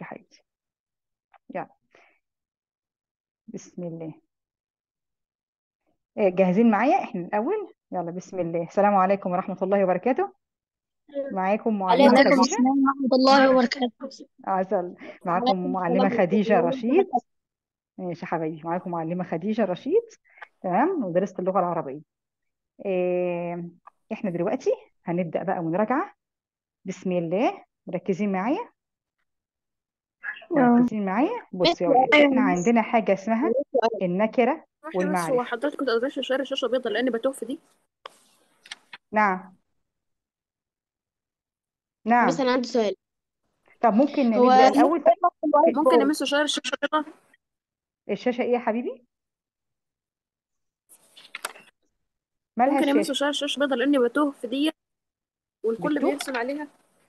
يا حبيبتي يلا بسم الله إيه، جاهزين معايا احنا الاول يلا بسم الله السلام عليكم ورحمه الله وبركاته معاكم معلمه عليكم خديجه السلام ورحمة الله وبركاته عسل معاكم وعليكم معلمه السلام خديجه ورحمة الله رشيد وبركاته ماشي يا حبايبي معاكم معلمه خديجه رشيد تمام مدرسه اللغه العربيه إيه، احنا دلوقتي هنبدا بقى مراجعه بسم الله مركزين معايا مركزين معايا بصوا يا ولاد احنا عندنا حاجه اسمها النكره واحدة بس هو والمعرفه حضرتك كنت قدرتش تشير الشاشة بيضاء لأني بتوه في دي نعم بس نعم أنا عندي سؤال طب ممكن هو نبدا الاول ممكن نمس شير الشاشة بيضاء الشاشه ايه يا حبيبي مالها ممكن يمس الشاشه شير الشاشة بيضاء لأني بتوه في دي والكل بتوه بيرسم عليها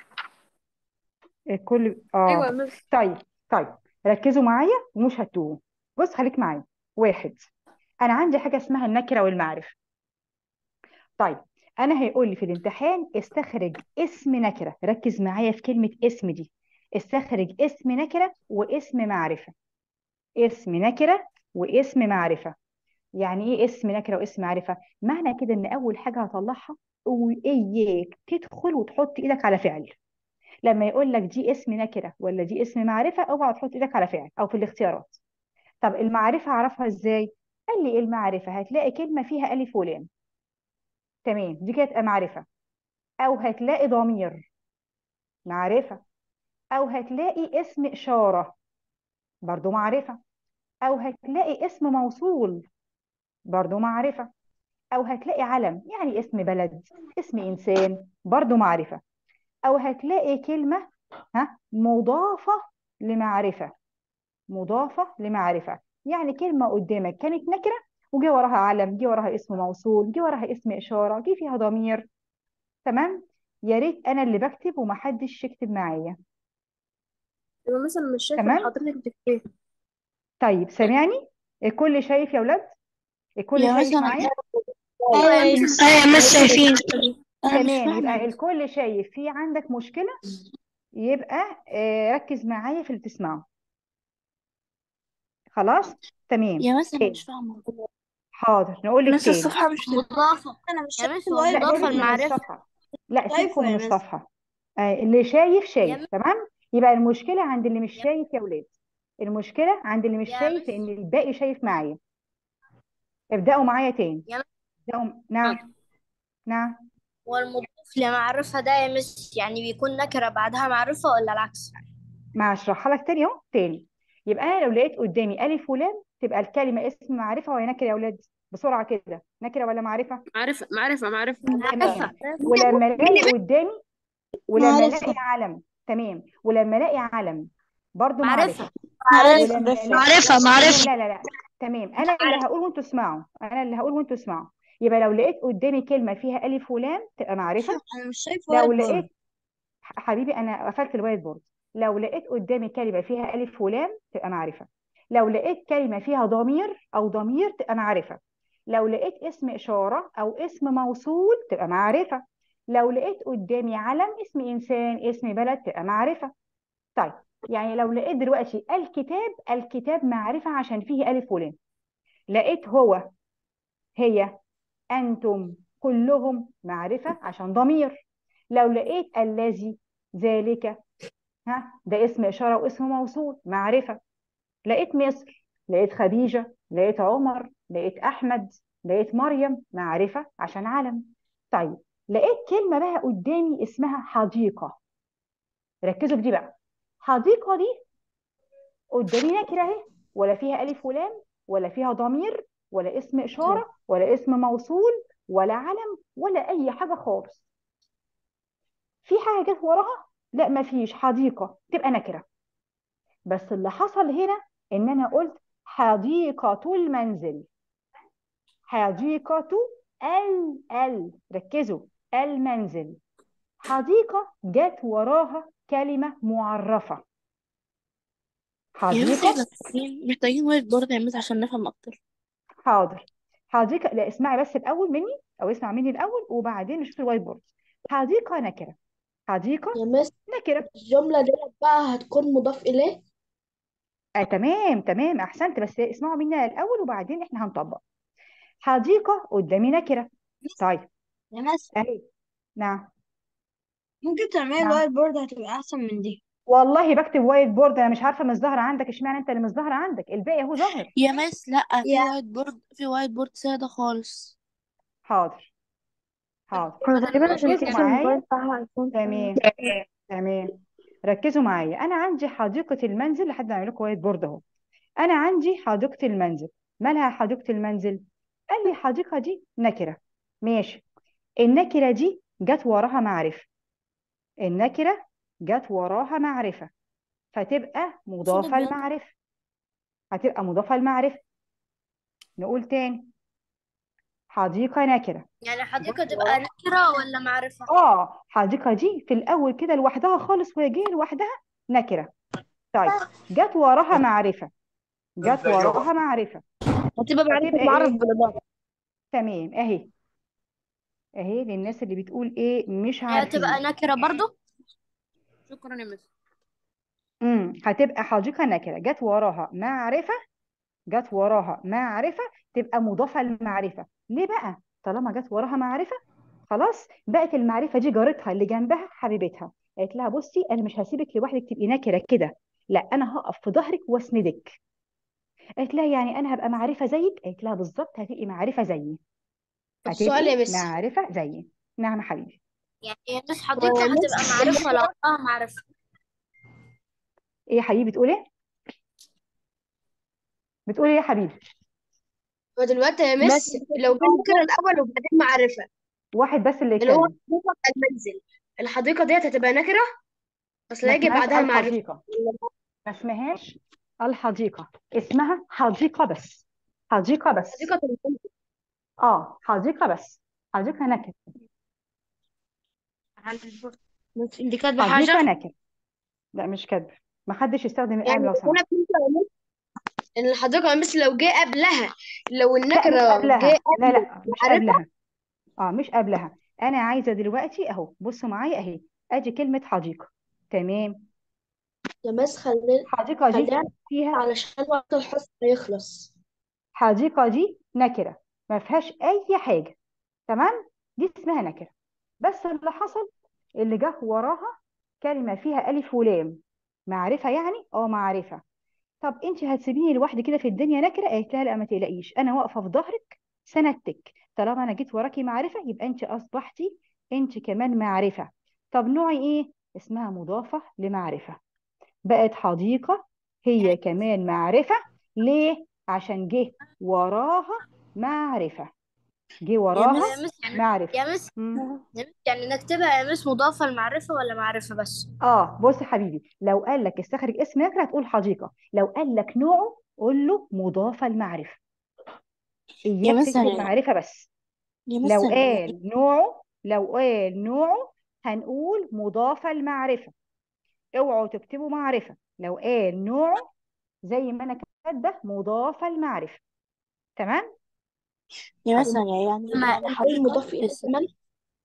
الكل أيوة يا اه مس طيب طيب ركزوا معايا ومش هتوه بص خليك معايا واحد انا عندي حاجه اسمها النكره والمعرفه طيب انا هيقول لي في الامتحان استخرج اسم نكره ركز معايا في كلمه اسم دي استخرج اسم نكره واسم معرفه اسم نكره واسم معرفه يعني ايه اسم نكره واسم معرفه معنى كده ان اول حاجه هطلعها واياك تدخل وتحط ايدك على فعل لما يقول لك دي اسم نكره ولا دي اسم معرفه اوعى تحط ايدك على فعل او في الاختيارات طب المعرفه اعرفها ازاي قال لي ايه المعرفه هتلاقي كلمه فيها الف ولام تمام دي كانت معرفه او هتلاقي ضمير معرفه او هتلاقي اسم اشاره برضو معرفه او هتلاقي اسم موصول برضو معرفه او هتلاقي علم يعني اسم بلد اسم انسان برضو معرفه او هتلاقي كلمه ها مضافه لمعرفه مضافه لمعرفه يعني كلمه قدامك كانت نكره وجه وراها علم جه وراها اسم موصول جه وراها اسم اشاره جه فيها ضمير تمام يا ريت انا اللي بكتب ومحدش يكتب معايا يبقى مثلا مش شايفة تمام حضرتك بتكتب طيب سامعني الكل شايف يا ولاد الكل يا شايف مثلا معايا أيوة يا مس أيوة مش شايفين أنا مش تمام يبقى فاهمة الكل شايف في عندك مشكلة يبقى آه، ركز معايا في اللي تسمعه خلاص تمام يا مثلا تاني مش فاهمة حاضر نقول لك نفس تاني الصفحة مش مضافة أنا مش يا شايفة مس هو الوايت لا مضافة سيبك من المعرفة الصفحة لا شايفه سيبكم من يا مس الصفحة آه، اللي شايف يا شايف مس تمام يبقى المشكلة عند اللي مش يا شايف يا ولاد المشكلة عند اللي مش يا شايف مس لأن الباقي شايف معايا ابدأوا معايا تاني يا مس ابدأوا نعم نعم والمضاف لمعرفة ده يا مس يعني بيكون نكرة بعدها معرفة ولا العكس ما هشرحها لك تاني اهو تاني يبقى انا لو لقيت قدامي الف ولام تبقى الكلمه اسم معرفه وهي نكره يا اولاد بسرعه كده نكره ولا معرفه معرفة معرفة معرفة تمام معرفة ولما الاقي قدامي ولما الاقي معرفة علم تمام ولما الاقي علم برضو معرفه معرفة ولما معرفة الاقي معرفة تمام معرفة لا لا لا تمام انا اللي هقول وانتوا اسمعوا انا اللي هقول وانتوا اسمعوا يبقى لو لقيت قدامي كلمه فيها الف ولام تبقى معرفه أنا مش شايفة لو وايت بورد لقيت ح- حبيبي انا قفلت الوايت بورد لو لقيت قدامي كلمه فيها الف ولام تبقى معرفه لو لقيت كلمه فيها ضمير او ضمير تبقى معرفه لو لقيت اسم اشاره او اسم موصول تبقى معرفه لو لقيت قدامي علم اسم انسان اسم بلد تبقى معرفه طيب يعني لو لقيت دلوقتي الكتاب الكتاب معرفه عشان فيه الف ولام لقيت هو هي انتم كلهم معرفه عشان ضمير لو لقيت الذي ذلك ها ده اسم إشارة واسم موصول معرفة لقيت مصر لقيت خديجة لقيت عمر لقيت أحمد لقيت مريم معرفة عشان علم طيب لقيت كلمة بقى قدامي اسمها حديقة ركزوا في دي بقى حديقة دي قدامي نكرة اهي ولا فيها ألف ولام ولا فيها ضمير ولا اسم إشارة ولا اسم موصول ولا علم ولا أي حاجة خالص في حاجة جت وراها لا مفيش حديقة تبقى نكرة بس اللي حصل هنا ان انا قلت حديقة المنزل حديقة ال ال ركزوا المنزل حديقة جت وراها كلمة معرفة يا مس حديقة احنا محتاجين محتاجين وايت بورد يا مس عشان نفهم أكتر حاضر حديقة لا اسمعي بس الأول مني أو اسمع مني الأول وبعدين نشوف الوايت بورد حديقة نكرة حديقة يا مس نكرة الجملة دي بقى هتكون مضاف إليه آه تمام تمام أحسنت بس اسمعوا مني الأول وبعدين إحنا هنطبق حديقة قدامي نكرة طيب يا مس أهي نعم ممكن تعملي نعم وايت بورد هتبقى احسن من دي والله بكتب وايت بورد أنا مش عارفة مش ظاهرة عندك اشمعنى أنت اللي مش ظاهرة عندك الباقي أهو ظاهر يا مس لا في يا وايت بورد في وايت بورد سادة خالص حاضر حاضر هو تقريبا عشان ركزوا كده معايا الموبايل بتاعها ايفون تمام تمام ركزوا معايا انا عندي حديقه المنزل لحد ما اعمل لكم وايت بورد اهو انا عندي حديقه المنزل مالها حديقه المنزل قال لي الحديقه دي نكره ماشي النكره دي جت وراها معرفه النكره جت وراها معرفه فتبقى مضافه أبيض. لمعرفه هتبقى مضافه لمعرفه نقول تاني حديقه نكره يعني حديقة جت تبقى وراها نكرة ولا معرفة اه حديقه دي في الاول كده لوحدها خالص وهي جايه لوحدها نكره طيب جت وراها معرفة جت وراها معرفة هتبقى معرفة فتبقى معرف ايه بالإضافة تمام اهي اهي للناس اللي بتقول ايه مش هي هتبقى عارفين نكرة برضو شكرا يا مس امم هتبقى حديقة نكرة جت وراها معرفة جت وراها معرفة تبقى مضافة للمعرفة ليه بقى طالما جت وراها معرفة خلاص بقت المعرفة دي جارتها اللي جنبها حبيبتها قالت لها بصي انا مش هسيبك لوحدك تبقي نكرة كده لا انا هقف في ظهرك واسندك قالت لها يعني انا هبقى معرفة زيك قالت لها بالظبط هتبقي معرفة زيي طب سؤال يا هتبقي مس معرفة زيي نعم يا حبيبي يعني هي مش حديقة هتبقى معرفة لو اه معرفة ايه يا حبيبي بتقول ايه بتقول ايه يا حبيبي ودلوقتي يا مس لو كان نكرة الأول وبعدين معرفة واحد بس اللي اللي هو يتكلم حديقة المنزل الحديقة ديت هتبقى نكرة أصل ما هيجي اسمهاش بعدها معرفة الحديقة ما اسمهاش الحديقة اسمها حديقة بس حديقة بس حديقة المنزل اه حديقة بس حديقة نكرة مس انت كاتبة حديقة حاجة نكرة لا مش كاتبة ما حدش يستخدم القلم يعني لو انا سمحت فهمت يا مس ان الحديقة يا مس لو جه قبلها لو لا مش النكرة قبلها جه لا قبل لا مش معرفة قبلها اه مش قبلها انا عايزة دلوقتي اهو بصوا معايا اهي ادي كلمة حديقة تمام يا مس خلينا حديقة دي خلينا فيها علشان وقت الحصة هيخلص حديقة دي نكرة ما فيهاش أي حاجة تمام دي اسمها نكرة بس اللي حصل اللي جه وراها كلمة فيها ألف ولام معرفة يعني اه معرفة طب انت هتسيبيني لوحدي كده في الدنيا نكرة قالت لها لا ما تقلقيش انا واقفة في ظهرك سندتك طالما انا جيت وراكي معرفة يبقى انت اصبحتي انت كمان معرفة طب نوعي ايه اسمها مضافة لمعرفة بقت حديقة هي كمان معرفة ليه؟ عشان جه وراها معرفة جه يا وراها مس يا مس يعني معرفة يا مس مم. يا مس يعني نكتبها يا مس مضافة لمعرفة ولا معرفة بس اه بص يا حبيبي لو قال لك استخرج اسم نكرة هتقول حديقة لو قال لك نوعه قول له مضافة لمعرفة يا اياك مس تكتب أنا معرفة بس يا مس لو أنا قال نوعه لو قال نوعه هنقول مضافة لمعرفة اوعوا تكتبوا معرفة لو قال نوعه زي ما انا كاتبه مضافة لمعرفة تمام يا مس حبيبي أنا يعني ما يعني ايه حديقة المضاف إليه اسم كمان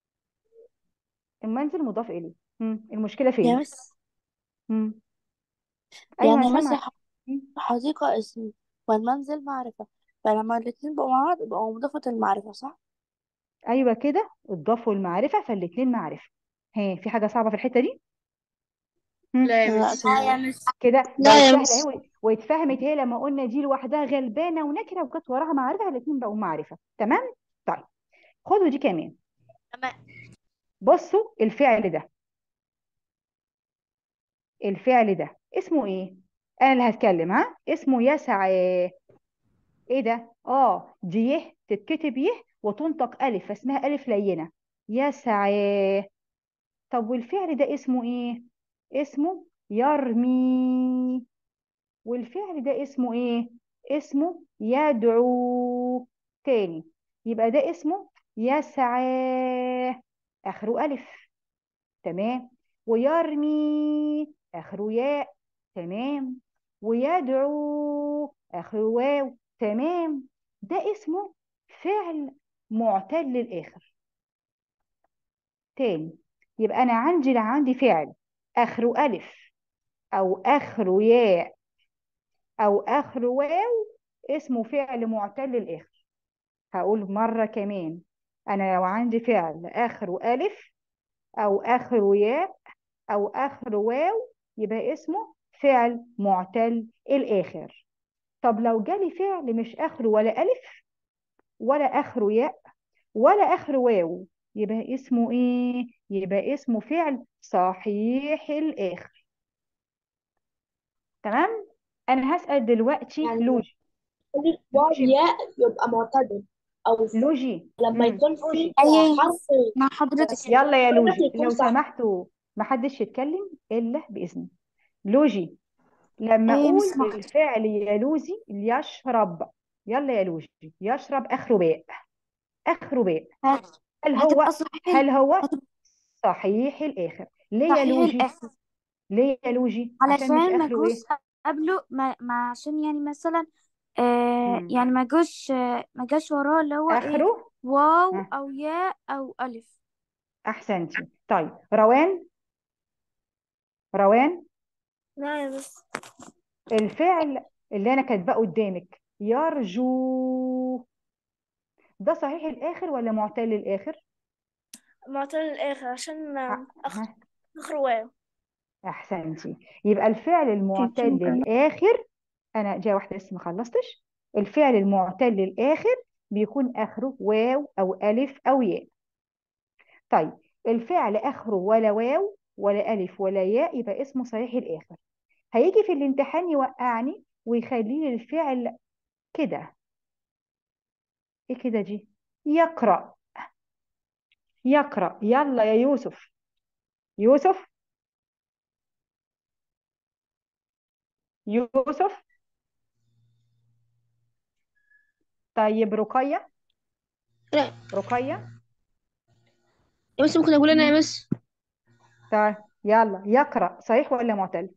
المنزل مضاف اليه مم. المشكلة يا فين مس مم. ايوه يعني انا مثلا سامعك ح- مم. حديقة اسم والمنزل معرفة فلما الاتنين بقوا مع بعض يبقوا مضافة المعرفة صح؟ ايوه كده اضافوا المعرفة فالاتنين معرفة ها في حاجة صعبة في الحتة دي مم. لا يا لا مس لا يا تمام مس كده لا بقت يا سهلة مس اهي واتفهمت هي لما قلنا دي لوحدها غلبانة ونكرة وجت وراها معرفة الاتنين بقوا معرفة تمام طيب خدوا دي كمان تمام بصوا الفعل ده الفعل ده اسمه ايه انا اللي هتكلم ها اسمه يسعى ايه ده اه دي يه تتكتب يه وتنطق الف فاسمها الف لينه يسعى طب والفعل ده اسمه ايه اسمه يرمي والفعل ده اسمه ايه اسمه يدعو تاني يبقى ده اسمه يسعى اخره الف تمام ويرمي اخره ياء تمام ويدعو اخره واو تمام ده اسمه فعل معتل الاخر تاني يبقى انا عندي لا عندي فعل اخره الف او اخره ياء او اخره واو اسمه فعل معتل الاخر هقول مرة كمان انا لو عندي فعل اخره الف او اخره ياء او اخره واو يبقى اسمه فعل معتل الاخر طب لو جالي فعل مش اخره ولا الف ولا اخره ياء ولا اخره واو يبقى اسمه ايه يبقى اسمه فعل صحيح الاخر تمام انا هسأل دلوقتي يعني لوجي ألف واو لوجي ياء يبقى معتدل أو ف- لوجي لما مم. يكون في لوجي أيوة حرف مع حضرتك يلا يا مفرد لوجي يكون لو صح سمحتوا محدش يتكلم الا باذني لوجي لما أيوة اقول مش معك الفعل يا لوزي يشرب يلا يا لوجي يشرب اخره باء اخره باء هل هو هتبقى صحيح هل هو هتبقى صحيح الاخر ليه يا صحيح لوجي الآخر ليه يا لوجي عشان مش علشان ما اخره ايه جوش قبله ما, ما عشان يعني مثلا آه مم. يعني ما جوش آه ما جاش وراه اللي هو ايه اخره واو ها او ياء او الف احسنتي طيب روان روان لا بس الفعل اللي انا كاتباه قدامك يرجو ده صحيح الاخر ولا معتل الاخر معتل الآخر عشان ها أخ ها أخر واو احسنتي يبقى الفعل المعتل الاخر انا جاي واحده لسه ما خلصتش الفعل المعتل الاخر بيكون اخره واو او الف او ياء طيب الفعل اخره ولا واو ولا الف ولا ياء يبقى اسمه صحيح الاخر هيجي في الامتحان يوقعني ويخلي لي الفعل كده ايه كده دي يقرأ يقرأ يلا يا يوسف يوسف يوسف طيب رقية لا رقية يا مس ممكن اقول انا يا مس طيب يلا يقرأ صحيح ولا معتل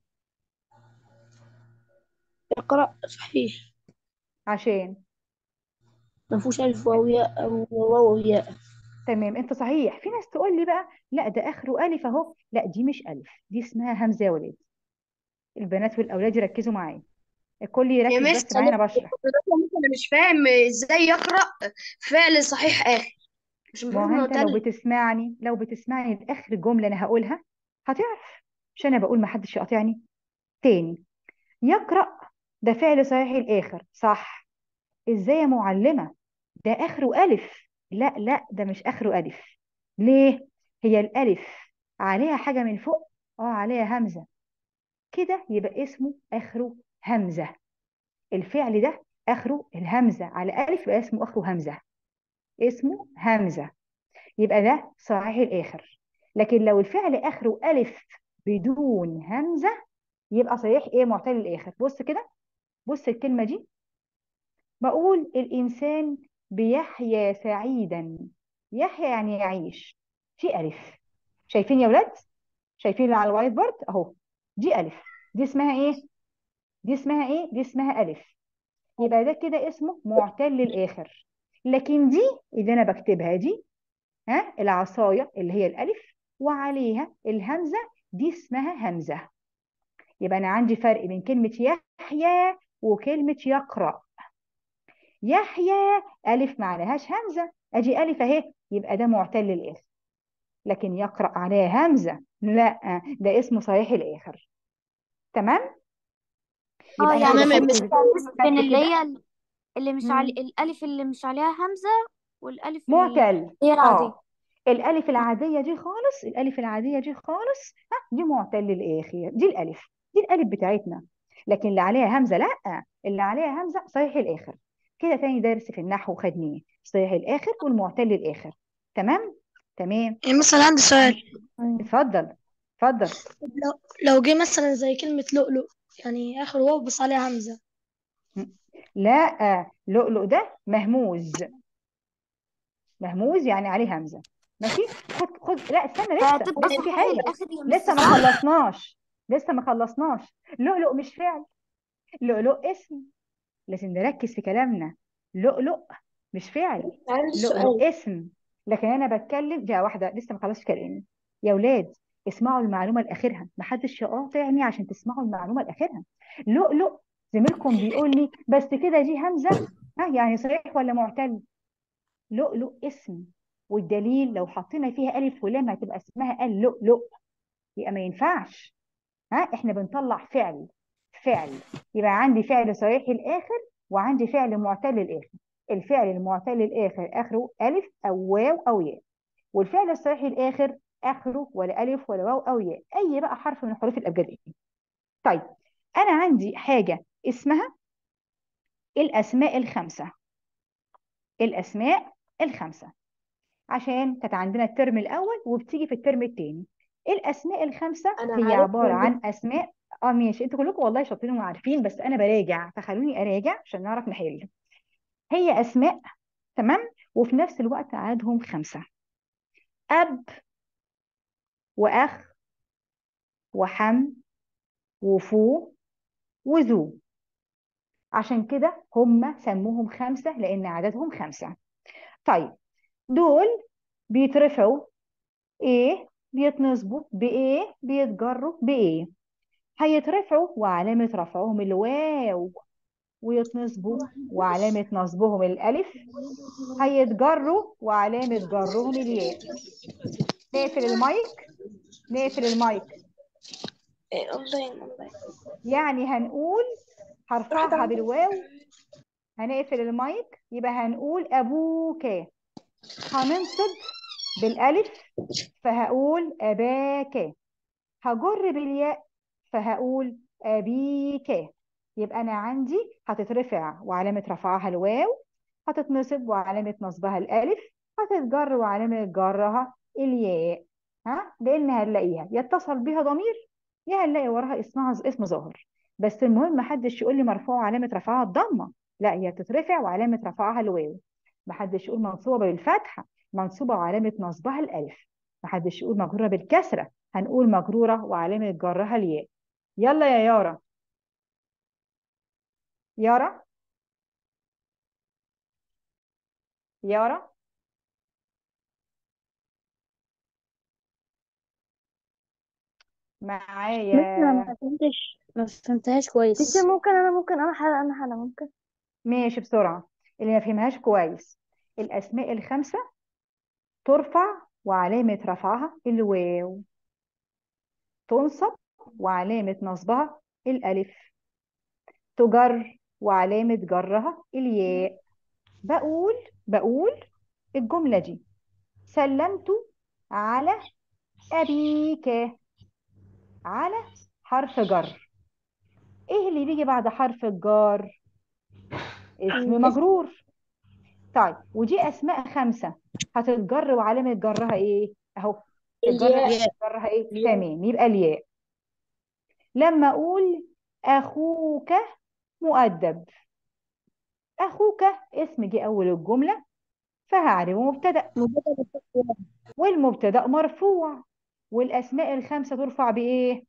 يقرأ صحيح عشان ما فيهوش ألف واو ياء أو واو ياء تمام انت صحيح في ناس تقول لي بقى لا ده اخره الف اهو لا دي مش الف دي اسمها همزه يا ولاد البنات والاولاد يركزوا معايا الكل يا يركز مس بس معايا انا بشرح ممكن انا مش فاهم ازاي يقرأ فعل صحيح اخر مش ما المفروض هو انت لو معتل بتسمعني لو بتسمعني لاخر جمله انا هقولها هتعرف مش انا بقول ما حدش يقاطعني تاني يقرأ ده فعل صحيح الاخر صح ازاي يا معلمه ده اخره الف لا لا ده مش اخره الف ليه هي الالف عليها حاجه من فوق اه عليها همزه كده يبقى اسمه اخره همزه الفعل ده اخره الهمزه على الف يبقى اسمه اخره همزه اسمه همزه يبقى ده صحيح الاخر لكن لو الفعل اخره الف بدون همزه يبقى صحيح ايه معتل الاخر بص كده بص الكلمه دي بقول الانسان بيحيا سعيدا يحيا يعني يعيش في الف شايفين يا ولاد شايفين اللي على الوايت بورد اهو دي الف دي اسمها ايه دي اسمها ايه دي اسمها الف يبقى ده كده اسمه معتل الاخر لكن دي اللي انا بكتبها دي ها العصايه اللي هي الالف وعليها الهمزه دي اسمها همزه يبقى انا عندي فرق بين كلمه يحيى وكلمه يقرأ يحيى الف ما عليهاش همزه ادي الف اهي يبقى ده معتل الاخر لكن يقرأ عليها همزه لا ده اسمه صحيح الاخر تمام اه يبقى انا يعني كده تمام يا خدت مس فرق بين خدت اللي كده هي اللي مش علي مم. الألف اللي مش عليها همزة والألف اللي معتل هي العادية اه الالف العاديه دي خالص الالف العاديه دي خالص ها دي معتل الاخر دي الالف دي الالف بتاعتنا لكن اللي عليها همزه لا اللي عليها همزه صحيح الاخر كده تاني درس في النحو خدناه صحيح الاخر والمعتل الاخر تمام تمام يعني مثلا عندي سؤال اتفضل اتفضل لو لو جه مثلا زي كلمة لؤلؤ يعني آخر واو بس عليها همزة لا لؤلؤ ده مهموز مهموز يعني عليه همزه ماشي خد خد لا استنى لسه فهتبقى لسه في صحيح حاجه الآخر يا لسه مس ما صح؟ خلصناش لسه ما خلصناش لؤلؤ مش فعل لؤلؤ اسم لازم نركز في كلامنا لؤلؤ عندي مش فعل سؤال لؤلؤ اسم لكن انا بتكلم جا واحده لسه ما خلصتش كلامي يا ولاد اسمعوا المعلومه لاخرها محدش يقاطع عيني عشان تسمعوا المعلومه لاخرها لؤلؤ زميلكم بيقول لي بس كده دي همزه ها يعني صحيح ولا معتل لؤلؤ اسم والدليل لو حطينا فيها الف ولام هتبقى اسمها اللؤلؤ يبقى ما ينفعش ها احنا بنطلع فعل فعل يبقى عندي فعل صحيح الاخر وعندي فعل معتل الاخر الفعل المعتل الاخر اخره الف او واو او ياء والفعل الصحيح الاخر اخره ولا الف ولا واو او ياء اي بقى حرف من الحروف الابجديه طيب انا عندي حاجه اسمها الاسماء الخمسه الاسماء الخمسه عشان كانت عندنا الترم الاول وبتيجي في الترم الثاني الاسماء الخمسه انا هي عارفه عباره إن عن اسماء اه ماشي انتوا كلكم والله شاطرين وعارفين بس انا براجع فخلوني اراجع عشان نعرف نحل هي اسماء تمام وفي نفس الوقت عددهم خمسه اب واخ وحم وفو وذو عشان كده هم سموهم خمسه لان عددهم خمسه طيب دول بيترفعوا ايه بيتنصبوا بايه بيتجروا بايه هيترفعوا وعلامة رفعهم الواو ويتنصبوا وعلامة نصبهم الألف هيتجروا وعلامة جرهم الياء نقفل المايك نقفل المايك إيه اونلاين اونلاين يعني هنقول هرفعها واحدة بالواو هنقفل المايك يبقى هنقول أبوك هننصب بالألف فهقول أباك هجر بالياء فهقول أبيك يبقى أنا عندي هتترفع وعلامة رفعها الواو هتتنصب وعلامة نصبها الألف هتتجر وعلامة جرها الياء ها لأن هنلاقيها يتصل بها ضمير يا هنلاقي وراها اسمها اسم ظاهر بس المهم محدش يقول لي مرفوع وعلامة رفعها الضمة لا هي بتترفع وعلامة رفعها الواو محدش يقول منصوبة بالفتحة منصوبة وعلامة نصبها الألف محدش يقول مجرورة بالكسرة هنقول مجرورة وعلامة جرها الياء يلا يا يارا يارا يارا بس انا معايا ما فهمتش ما فهمتهاش كويس بس ممكن انا ممكن انا حالة انا حالة ممكن ماشي بسرعة اللي ما فهمهاش كويس الأسماء الخمسة ترفع وعلامة رفعها الواو تنصب وعلامة نصبها الألف تجر وعلامة جرها الياء بقول بقول الجملة دي سلمت على أبيك على حرف جر إيه اللي بيجي بعد حرف الجر اسم مجرور طيب ودي أسماء خمسة هتتجر وعلامة جرها إيه أهو الجر الياء علامة جرها إيه تمام يبقى الياء لما أقول أخوك مؤدب أخوك اسم جه أول الجملة فهعربه مبتدأ والمبتدأ مرفوع والأسماء الخمسة ترفع بإيه؟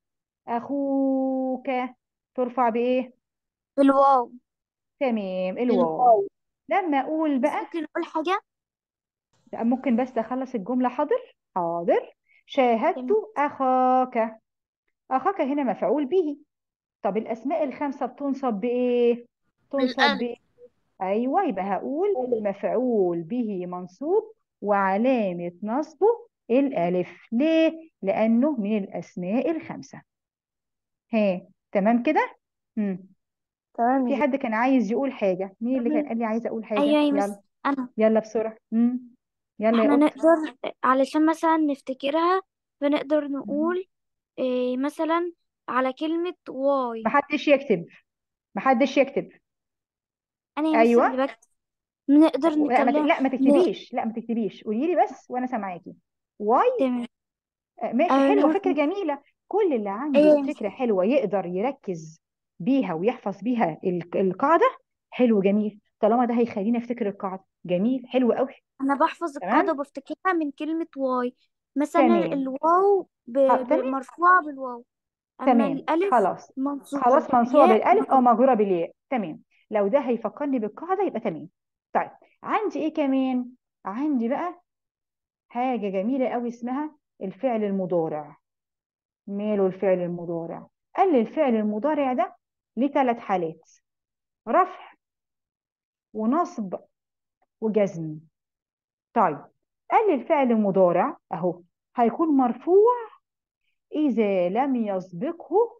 أخوك ترفع بإيه؟ بالواو تمام الواو لما أقول بقى ممكن اقول حاجة لا، ممكن بس أخلص الجملة حاضر حاضر شاهدت تمام. أخاك أخاك هنا مفعول به طب الأسماء الخمسة بتنصب بإيه؟ تنصب بالألف. بإيه؟ أيوه يبقى هقول مفعول به منصوب وعلامة نصبه الألف ليه؟ لأنه من الأسماء الخمسة ها تمام كده؟ مم. تمام في يا حد كان عايز يقول حاجة مين اللي كان قال لي عايز أقول حاجة؟ ايوه يا يلا مس انا يلا بسرعة مم. يلا احنا يا قط نقدر علشان مثلا نفتكرها فنقدر نقول إيه مثلا على كلمة واي محدش يكتب محدش يكتب انا يا مس أيوه اللي بكتب نقدر لا ما ت- نتكلم لا ما تكتبيش لا ما تكتبيش قولي لي بس وأنا سامعاكي واي تمام آه، ماشي أنا حلوة ممكن فكرة جميلة كل اللي عنده ايوه فكرة حلوة يقدر يركز بيها ويحفظ بيها ال- القاعدة حلو جميل طالما ده هيخليني افتكر القاعدة جميل حلو قوي انا بحفظ القاعدة تمام وبفتكرها من كلمة واي مثلا تمام الواو ب... ح- ب... تمام مرفوعة بالواو اما تمام الالف خلاص منصوبة خلاص منصوبة بالياء بالألف أو مجرورة مجرورة بالياء تمام لو ده هيفكرني بالقاعدة يبقى تمام طيب عندي إيه كمان عندي بقى حاجة جميلة قوي اسمها الفعل المضارع ماله الفعل المضارع قال لي الفعل المضارع ده ليه ثلاث حالات رفع ونصب وجزم طيب قال لي الفعل المضارع اهو هيكون مرفوع إذا لم يسبقه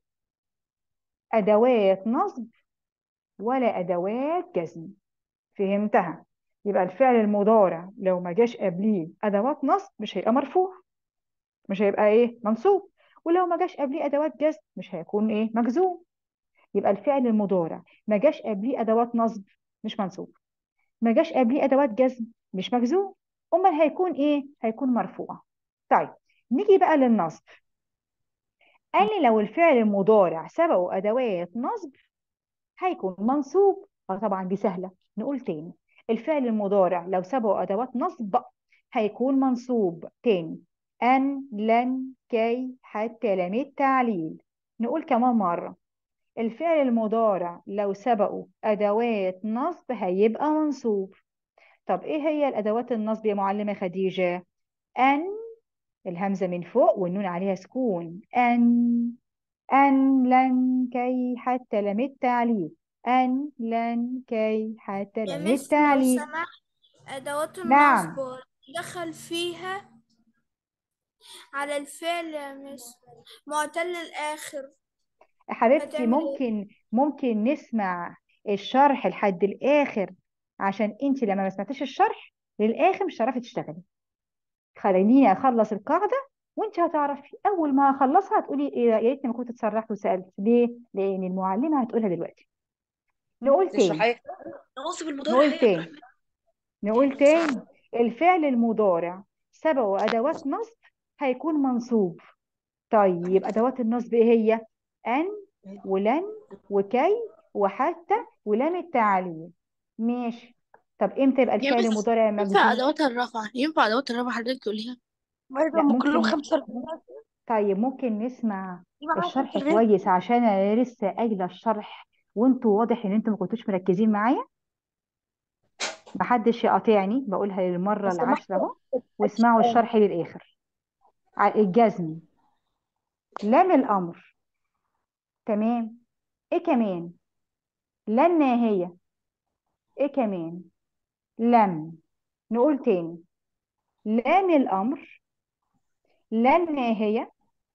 أدوات نصب ولا أدوات جزم فهمتها يبقى الفعل المضارع لو ما جاش قبليه أدوات نصب مش هيبقى مرفوع مش هيبقى إيه منصوب ولو ما جاش قبليه أدوات جزم مش هيكون إيه مجزوم يبقى الفعل المضارع ما جاش قبليه أدوات نصب مش منصوب ما جاش قبليه أدوات جزم مش مجزوم أمال هيكون إيه هيكون مرفوع طيب نيجي بقى للنصب قال لي لو الفعل المضارع سبقه أدوات نصب هيكون منصوب اه طبعا دي سهلة نقول تاني الفعل المضارع لو سبقه أدوات نصب هيكون منصوب تاني أن لن كي حتى لام التعليل نقول كمان مرة الفعل المضارع لو سبقه أدوات نصب هيبقى منصوب طب إيه هي الأدوات النصب يا معلمة خديجة أن الهمزة من فوق والنون عليها سكون أن أن لن كي حتى لم التعليل أن لن كي حتى يا لم مس لو التعليل سمحت أدوات نعم النصب دخل فيها على الفعل يا مس معتل الآخر حبيبتي هتعمل ايه؟ ممكن ممكن نسمع الشرح لحد الآخر عشان انت لما ما سمعتيش الشرح للآخر مش هتعرفي تشتغلي خليني أخلص القاعدة وانت هتعرفي أول ما أخلصها هتقولي ايه يا ريتني ما كنت اتسرحت وسألت ليه؟ لأن المعلمة هتقولها دلوقتي نقول تاني تشرحي نواصب المضارع نقول هي تاني نقول تاني الفعل المضارع سبقه أدوات نصب هيكون منصوب طيب أدوات النصب إيه هي؟ أن ولن وكي وحتى ولام التعليل ماشي طب إمتى يبقى يا الفعل مس المضارع ينفع مجزوم؟ أدوات الرفع ينفع أدوات الرفع حضرتك تقوليها برضه لا هم كلهم ممكن خمسة وأربعين طيب ممكن نسمع يبقى معاهم الشرح 45 كويس عشان أنا لسه قايلة الشرح وانتوا واضح إن انتوا ما كنتوش مركزين معايا محدش يقاطعني بقولها للمرة بس سمحت العاشرة أهو واسمعوا الشرح للآخر ع- الجزم لام الأمر تمام إيه كمان لن ناهية إيه كمان لم نقول تاني لام الأمر لن ناهية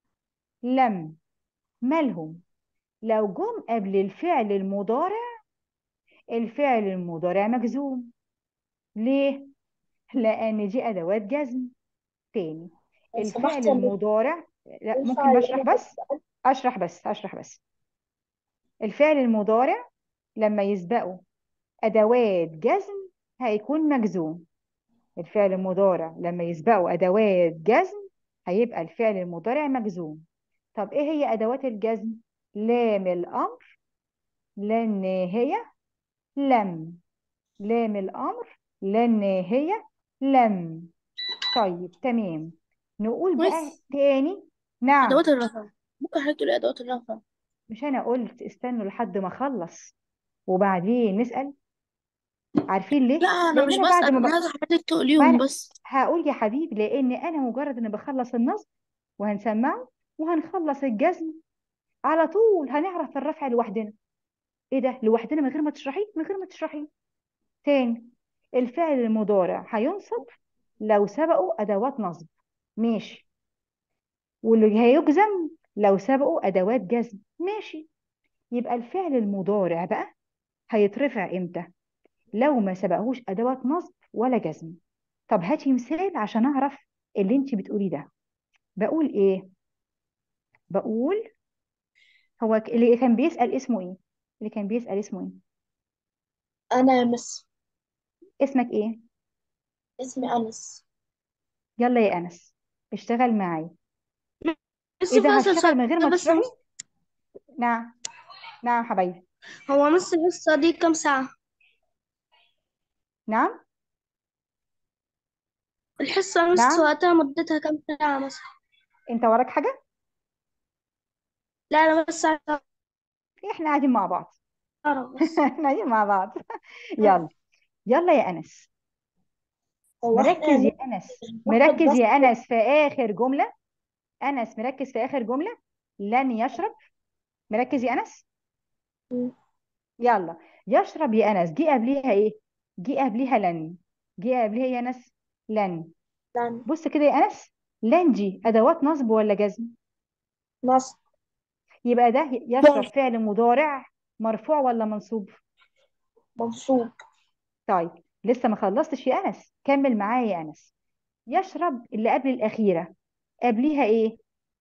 لم مالهم لو جم قبل الفعل المضارع الفعل المضارع مجزوم ليه؟ لأن دي أدوات جزم تاني لو الفعل سمحت يا مس المضارع لا ينفع ممكن بشرح يقولها بس أشرح بس أشرح بس الفعل المضارع لما يسبقه أدوات جزم هيكون مجزوم الفعل المضارع لما يسبقه أدوات جزم هيبقى الفعل المضارع مجزوم طب إيه هي أدوات الجزم؟ لام الأمر لن ناهية لم لام الأمر لن ناهية لم طيب تمام نقول بقى مس تاني نعم أدوات الرفع ممكن حضرتك تقولي أدوات الرفع مش أنا قلت استنوا لحد ما أخلص وبعدين نسأل عارفين ليه؟ لا أنا مش لأن أنا بعد بسأل ما أنا ب... عايزة حضرتك ما تقوليهم أنا بس هقول يا حبيبي لأن أنا مجرد إن بخلص النصب وهنسمعه وهنخلص الجزم على طول هنعرف الرفع لوحدنا إيه ده لوحدنا من غير ما تشرحيه من غير ما تشرحيه تاني الفعل المضارع هينصب لو سبقوا أدوات نصب ماشي واللي هيجزم لو سبقوا أدوات جزم ماشي يبقى الفعل المضارع بقى هيترفع إمتى لو ما سبقهوش أدوات نصب ولا جزم طب هاتي مثال عشان أعرف اللي انت بتقوليه ده بقول إيه بقول هو ك- اللي كان بيسأل اسمه إيه اللي كان بيسأل اسمه إيه أنا يا مس اسمك إيه اسمي أنس يلا يا أنس اشتغل معايا بس إذا فاصل هشتغل سؤال من غير ما بس تشرحي نعم نعم حبايبي هو نص الحصة دي كام ساعة؟ نعم الحصة نص نعم وقتها مدتها كام ساعة مثلا؟ انت وراك حاجة لا أنا بس عايزة احنا قاعدين مع بعض أعرف بس احنا قاعدين مع بعض يلا يلا يا أنس هو احنا مركز يا هناخد انس ناخد مركز بس يا انس في اخر جمله انس مركز في اخر جمله لن يشرب مركز يا انس مم. يلا يشرب يا انس جه قبليها ايه جه قبليها لن جه قبليها يا انس لن لن بص كده يا انس لن دي ادوات نصب ولا جزم نصب يبقى ده يشرب فعل مضارع مرفوع ولا منصوب منصوب طيب لسه ما خلصتش يا انس كمل معايا يا انس يشرب اللي قبل الاخيره قبليها ايه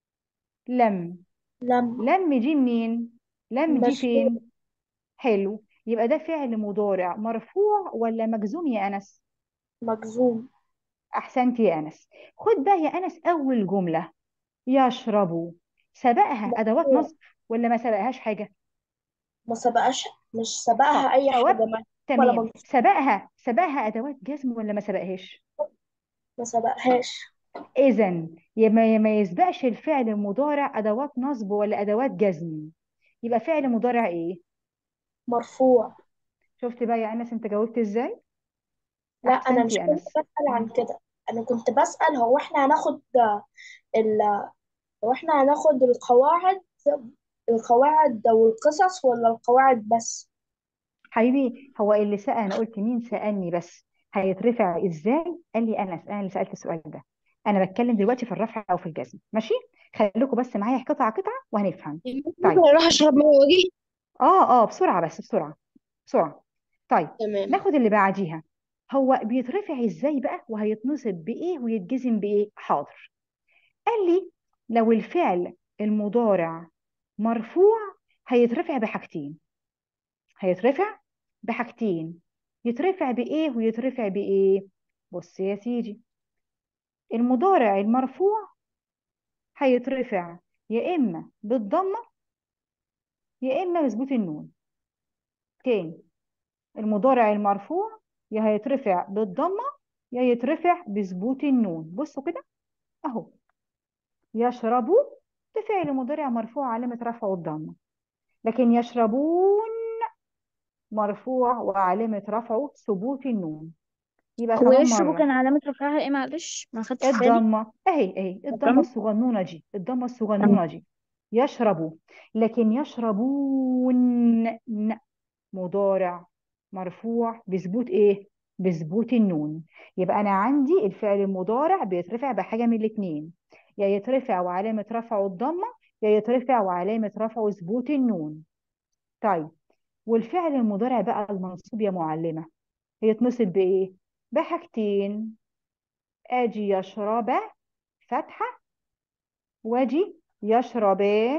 لم لم لم دي منين لم دي مشهور فين حلو يبقى ده فعل مضارع مرفوع ولا مجزوم يا انس مجزوم احسنت يا انس خد بقى يا انس اول جمله يشرب سبقها ادوات مرفوع نصب ولا ما سبقهاش حاجه ما سبقش مش طب سبقها أي حاجة ثواب ما ولا تمام منصوب سبقها سبقها ادوات جزم ولا ما سبقهاش ما سبقهاش اذا يبقى ما يسبقش الفعل المضارع ادوات نصب ولا ادوات جزم يبقى فعل مضارع ايه مرفوع شفت بقى يا انس انت جاوبت ازاي لا أنا احسنت مش يا كنت انس بسأل عن مم. كده أنا كنت بسأل هو احنا هناخد ال هو احنا هناخد القواعد القواعد والقصص ولا القواعد بس حبيبي هو اللي سأل انا قلت مين سألني بس هيترفع ازاي قال لي انس انا اللي سألت السؤال ده انا بتكلم دلوقتي في الرفع او في الجزم ماشي خليكم بس معايا قطعه قطعه وهنفهم طيب ممكن اروح اشرب ميه واجي اه اه بسرعه بس بسرعه بسرعه طيب تمام ناخد اللي بعديها هو بيترفع ازاي بقى وهيتنصب بايه ويتجزم بايه حاضر قال لي لو الفعل المضارع مرفوع هيترفع بحاجتين هيترفع بحاجتين يترفع بايه ويترفع بايه بص يا سيدي المضارع المرفوع هيترفع يا اما بالضمه يا اما بثبوت النون تاني المضارع المرفوع يا هيترفع بالضمه يا يترفع بثبوت النون بصوا كده اهو يشربوا ده فعل مضارع مرفوع علامه رفعه الضمه لكن يشربون مرفوع وعلامه رفعه ثبوت النون يبقى هو كمان يشربوا مره كان علامة رفعها ايه معلش ما خدتش بالي الضمه اهي اهي الضمه الضمة الصغنونه دي الضمه الصغنونه دي يشربوا لكن يشربون ن مضارع مرفوع بثبوت ايه بثبوت النون يبقى انا عندي الفعل المضارع بيترفع بحاجه من الاثنين يا يترفع وعلامه رفعه الضمه يا يترفع وعلامه رفعه ثبوت النون طيب والفعل المضارع بقى المنصوب يا معلمه هيتنصب بايه بحاجتين اجي يشرب فتحه واجي يشربان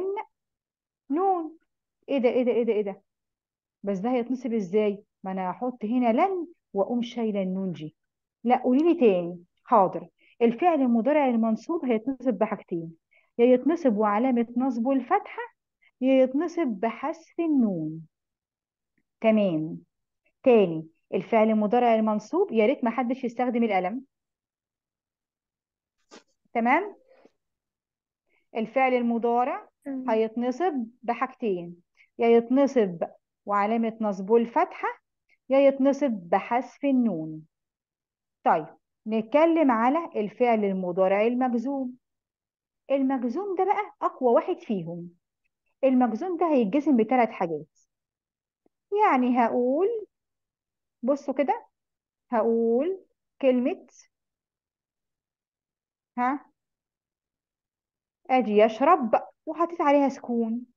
نون ايه ده ايه ده ايه ده ايه ده بس ده هيتنصب ازاي ما انا هحط هنا لن واقوم شايله النون دي لا قولي لي تاني حاضر الفعل المضارع المنصوب هيتنصب بحاجتين يا يتنصب وعلامه نصبه الفتحه يا يتنصب بحذف النون تمام تاني الفعل المضارع المنصوب يا ريت ما حدش يستخدم القلم تمام الفعل المضارع هيتنصب بحاجتين يا يتنصب وعلامة نصبه الفتحة يا يتنصب بحذف النون طيب نتكلم على الفعل المضارع المجزوم المجزوم ده بقى أقوى واحد فيهم المجزوم ده هيتجزم بثلاث حاجات يعني هقول بصوا كده هقول كلمة ها أجي يشرب وحطيت عليها سكون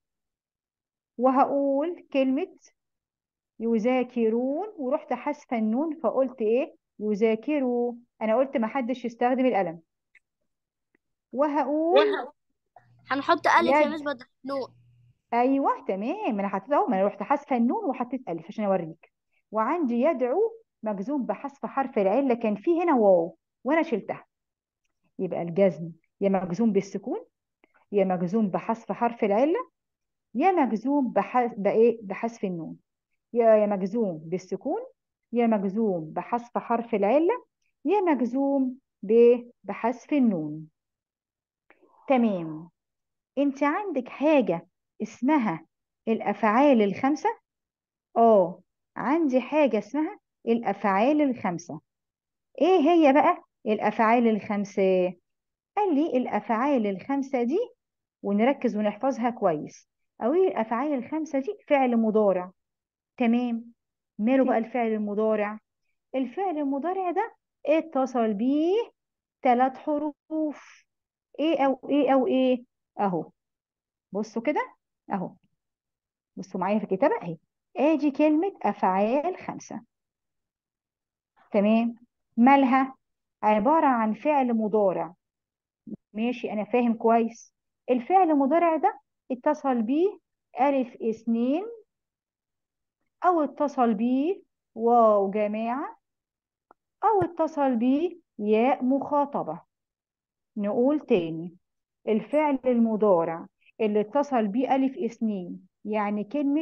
وهقول كلمة يذاكرون ورحت حذفة النون فقلت ايه يذاكروا انا قلت ما حدش يستخدم القلم وهقول هنحط ألف يا يد مس بدل نون ايوه تمام انا حطيت اهو ما انا رحت حذفة النون وحطيت الف عشان اوريك وعندي يدعو مجزوم بحذف حرف العله كان فيه هنا واو وانا شلتها يبقى الجزم يا مجزوم بالسكون يا مجزوم بحذف حرف العله يا مجزوم بح... بايه بحذف النون يا يا مجزوم بالسكون يا مجزوم بحذف حرف العلة يا مجزوم ب بحذف النون تمام انت عندك حاجة اسمها الأفعال الخمسة اه عندي حاجة اسمها الأفعال الخمسة ايه هي بقى الافعال الخمسه قال لي الافعال الخمسه دي ونركز ونحفظها كويس او ايه الافعال الخمسه دي فعل مضارع تمام ماله بقى الفعل المضارع الفعل المضارع ده اتصل بيه ثلاث حروف ايه او ايه او ايه اهو بصوا كده اهو بصوا معايا في الكتابة اهي ادي كلمة افعال خمسة تمام مالها عبارة عن فعل مضارع ماشي انا فاهم كويس الفعل المضارع ده اتصل بيه الف اثنين او اتصل بيه واو جماعة او اتصل بيه ياء مخاطبة نقول تاني الفعل المضارع اللي اتصل بيه ألف اثنين يعني كلمة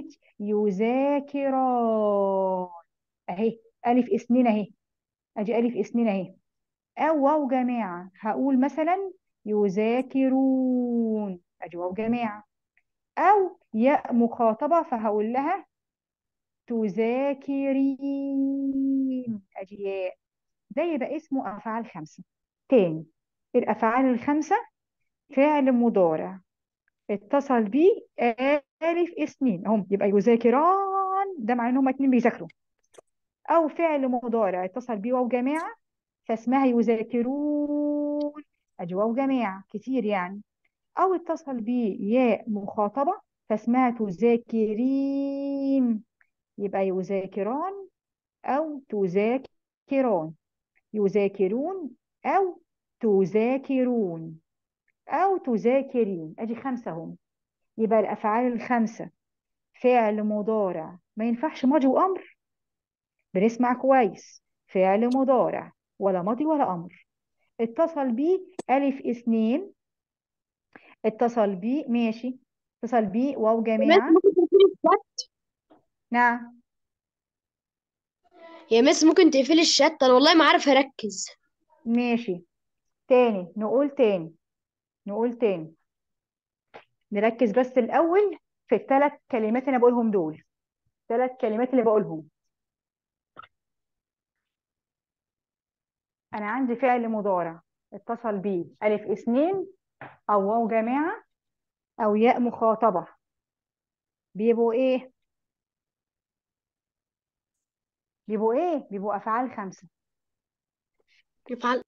يذاكران اهي ألف اثنين اهي ادي ألف اثنين اهي أو واو جماعة هقول مثلا يذاكرون ادي واو جماعة أو ياء مخاطبة فهقول لها تذاكرين ادي ياء ده يبقى اسمه أفعال خمسة تاني الأفعال الخمسة فعل مضارع اتصل بيه ألف اثنين هم يبقى يذاكران ده معناه ان هما اتنين بيذاكروا أو فعل مضارع اتصل بيه واو جماعة فاسمها يذاكرون أدي واو جماعة كتير يعني أو اتصل بيه ياء مخاطبة فاسمها تذاكرين يبقى يذاكران أو تذاكران يذاكرون أو تذاكرون أو تذاكرين أدي خمسة هم يبقى الأفعال الخمسة فعل مضارع ما ينفعش ماضي وأمر بنسمع كويس فعل مضارع ولا ماضي ولا أمر اتصل بيه ألف اثنين اتصل بيه ماشي اتصل بيه واو يا مس جماعة ممكن تقفلي الشات نعم يا مس ممكن تقفلي الشات انا والله ما عارف اركز ماشي تاني نقول تاني نقول تاني نركز بس الأول في الثلاث كلمات اللي أنا بقولهم دول ثلاث كلمات اللي بقولهم أنا عندي فعل مضارع اتصل بيه ألف اثنين أو واو جماعة أو ياء مخاطبة بيبقوا إيه؟ بيبقوا إيه؟ بيبقوا أفعال خمسة يفعل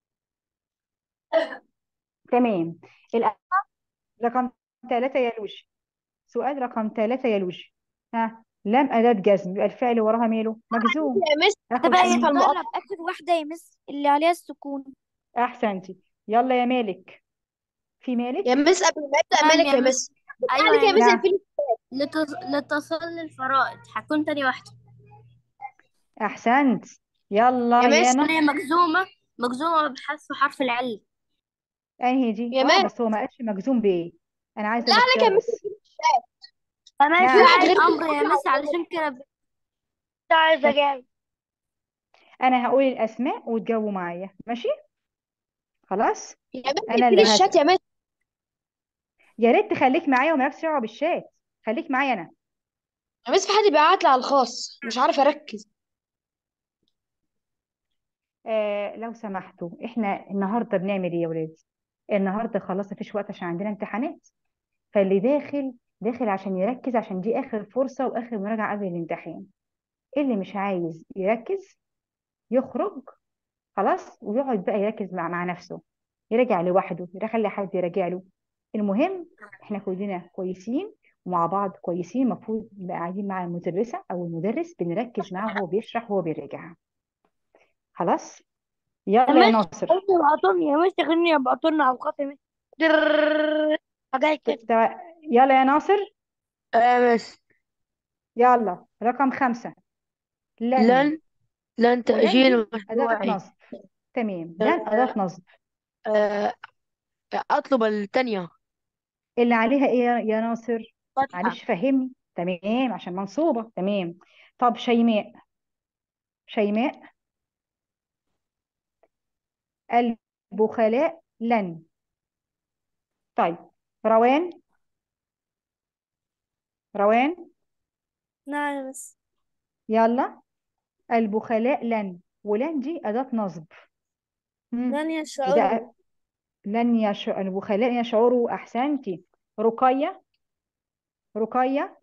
تمام الأ- رقم ثلاثة يا لوجي سؤال رقم ثلاثة يا لوجي ها لم أداة جزم يبقى الفعل وراها ماله مجزوم يا مس هاخد طب هي أنهي اسفة المقاطعة نجرب آخر واحدة يا مس اللي عليها السكون أحسنتي يلا يا مالك في يا مالك مس قبل ما ابدا تمام مالك يا يا مس مس بالله أيوة عليك يا يا مس مس نعم اقفلي لتص... لتصل الفرائض هكون تاني واحدة أحسنت يلا يا يا مس نصر هي مجزومة مجزومة بحذف حرف العلة أنهي دي يا اه مس بس هو ما قالش مجزوم بإيه أنا عايزة بالله عليك يا الاختيار مس بس اقفلي الشات أنا في نعم واحد فاعل غير أمر يا مس علشان كده ب- عايزة بس أجاوب أنا هقول الأسماء وتجاوبوا معايا ماشي خلاص يا مس أنا اقفلي اللي الشات هسأل يا مس يا ريت تخليك معايا ومالكش دعوة بالشات خليك معايا أنا يا مس في حد بيبعت لي على الخاص مش عارف اركز آه لو سمحتوا احنا النهارده بنعمل ايه يا ولاد النهارده خلاص مفيش وقت عشان عندنا امتحانات فاللي داخل داخل عشان يركز عشان دي اخر فرصة واخر مراجعة قبل الامتحان اللي مش عايز يركز يخرج خلاص ويقعد بقى يركز مع مع نفسه يراجع لوحده يخلي حد يراجع له المهم احنا كلنا كويسين ومع بعض كويسين المفروض نبقى قاعدين مع المدرسة او المدرس بنركز معاه وهو بيشرح وهو بيراجع خلاص يا يلا يا مس ناصر قلت ابعتولي يا مس خليني ابعتولنا على الخط يا مس درررر. حاجات كده تع- يلا يا ناصر يا مس يلا رقم خمسة لن لن لن ولن تأجيل دي أداة مشروعي نصب تمام لن أداة نصب آه، أطلب الثانية اللي عليها إيه يا يا ناصر فتحة معلش فهمني تمام عشان منصوبة تمام طب شيماء شيماء البخلاء لن طيب روان روان نعم يا مس يلا البخلاء لن ولن دي أداة نصب مم. لن إذا يشعروا لن يشعر وخلان يشعروا أحسنتي رقية رقية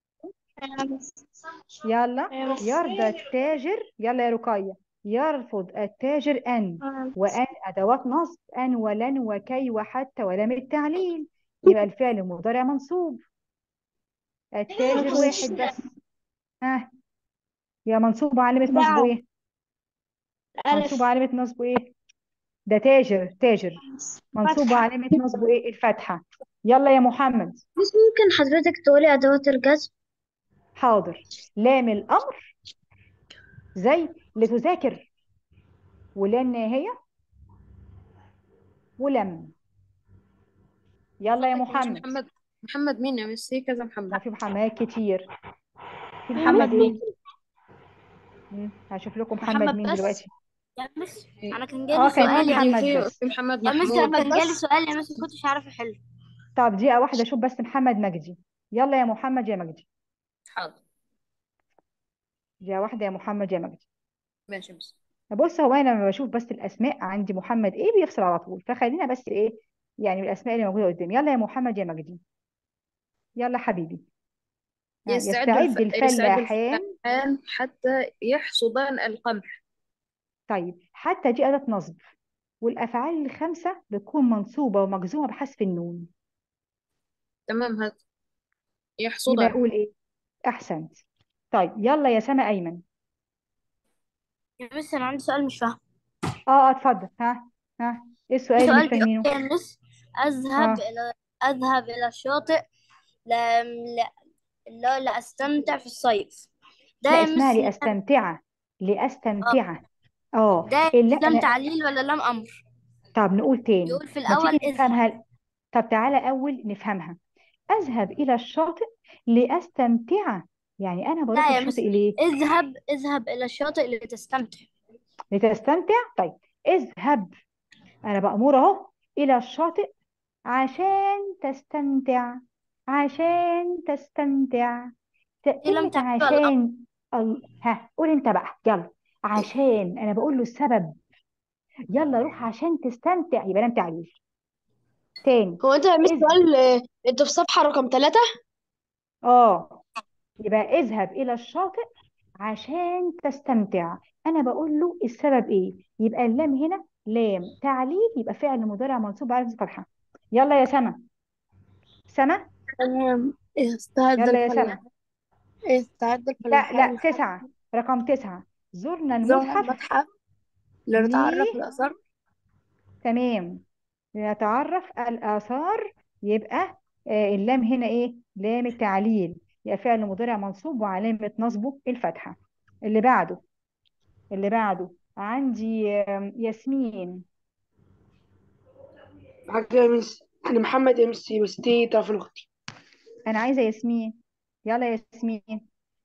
يلا يرضى التاجر يلا يا رقية يرفض التاجر أن وأن أدوات نصب أن ولن وكي وحتى ولم التعليل يبقى الفعل المضارع منصوب التاجر واحد بس ها يا منصوب علامة نصبه ايه منصوب علامة نصبه ايه ده تاجر تاجر منصوب علامة نصبه ايه الفتحة يلا يا محمد بس ممكن حضرتك تقولي أدوات الجزم حاضر لام الأمر زي لتذاكر ولن هي ولم يلا يا مش محمد محمد محمد مين يا مس هي كذا ما محمد في محمد كتير في محمد ايه مم، هشوف لكم محمد محمد مين بس دلوقتي يا مس إيه. انا كان اه جالي كان سؤال في يعني محمد في بس في محمد يا مس محمود كان جالي سؤال يا مس ما كنتش عارفه احل طب دقيقة واحدة اشوف بس محمد مجدي يلا يا محمد يا مجدي حاضر دقيقة واحدة يا محمد يا مجدي ماشي بس بص هو انا لما بشوف بس الاسماء عندي محمد ايه بيفصل على طول فخلينا بس ايه يعني الاسماء اللي موجودة قدامي يلا يا محمد يا مجدي يلا حبيبي ها، يستعد يستعد الف... يستعد الفلاحان الفلاحان حتى يحصدان القمح طيب حتى دي أداة نصب والأفعال الخمسة بتكون منصوبة ومجزومة بحذف النون تمام هذا يبقى يحصدان أقول إيه أحسنت طيب يلا يا سما أيمن يا مس انا عندي سؤال مش فاهم اه اه اتفضل ها ها ايه السؤال اللي مش سؤال بيقول فاهمينه يا مس اذهب اه الى اذهب الى الشاطئ لا لا لا لأستمتع في الصيف ده لا يا اسمها مس لأستمتع اه لأستمتع اه ده اللي لم أنا تعليل ولا لم امر طب نقول تاني بيقول في ما الاول تيجي اذهب نفهمها طب تعالى أول نفهمها أذهب إلى الشاطئ لأستمتع يعني أنا بروح لا يا مس الشاطئ ليه اذهب اذهب الى الشاطئ لتستمتع لتستمتع طيب اذهب أنا بأمر أهو إلى الشاطئ عشان تستمتع عشان تستمتع ت- دي لم كلمة تعليل ولا امر عشان ال... ها قول انت بقى يلا عشان انا بقول له السبب يلا روح عشان تستمتع يبقى لم تعليل تاني هو انت يا مس اذهب سؤال آه، انت في صفحة رقم ثلاثة اه يبقى اذهب الى الشاطئ عشان تستمتع انا بقول له السبب ايه يبقى اللام هنا لام تعليل يبقى فعل مضارع منصوب على فتحة يلا يا سما سما تمام استعد يلا يا الفلاح سما استعد لا الفلاحان لا تسعة رقم تسعة زرنا زرنا المتحف المتحف لنتعرف ليه الآثار تمام لنتعرف الآثار يبقى آه، اللام هنا إيه؟ لام التعليل يبقى فعل مضارع منصوب وعلامة نصبه الفتحة اللي بعده اللي بعده عندي آم، ياسمين معاك يا مس انا محمد ام سي بس دي طرف اختي أنا عايزة ياسمين يلا يا ياسمين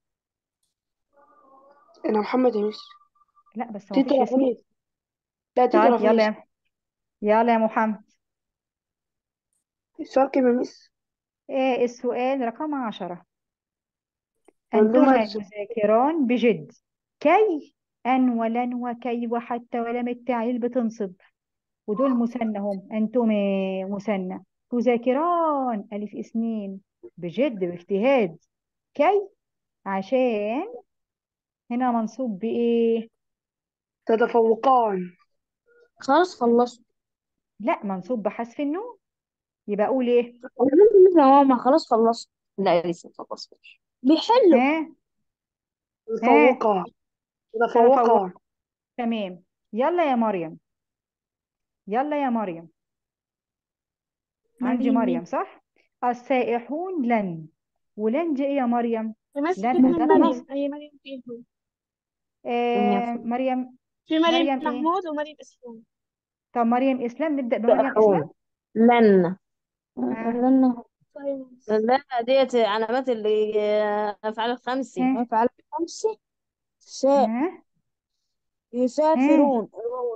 انا محمد يا مس لا بس ما دي فيش طرف ياسمين اختي لا دي طيب طرف يلا اختي يا يلا يا محمد السؤال كام يا مس إيه السؤال رقم عشرة عندما أنتما تذاكران بجد كي أن ولن وكي وحتى ولم التعليل بتنصب ودول مثنى هم أنتم مثنى تذاكران ألف اثنين بجد باجتهاد كي عشان هنا منصوب بإيه؟ تتفوقان خلاص خلصت لا منصوب بحذف النون يبقى أقول إيه؟ يا ماما خلاص خلصت لا لسه خلصت بيحلوا ها ها تتفوقا تتفوق تتفوقا تمام يلا يا مريم يلا يا مريم عندي مريم مريم صح؟ السائحون لن ولن دي إيه يا مريم؟ بس في لن أداة مريم نصب أي مريم فيهم آه مريم في مريم مريم إيه؟ محمود ومريم إسلام طب مريم إسلام نبدأ بمريم إسلام لن ها لأنه طيب لن ديت علامات اللي أفعال الخمسة ها أفعال خمسة ساء ها ها يسافرون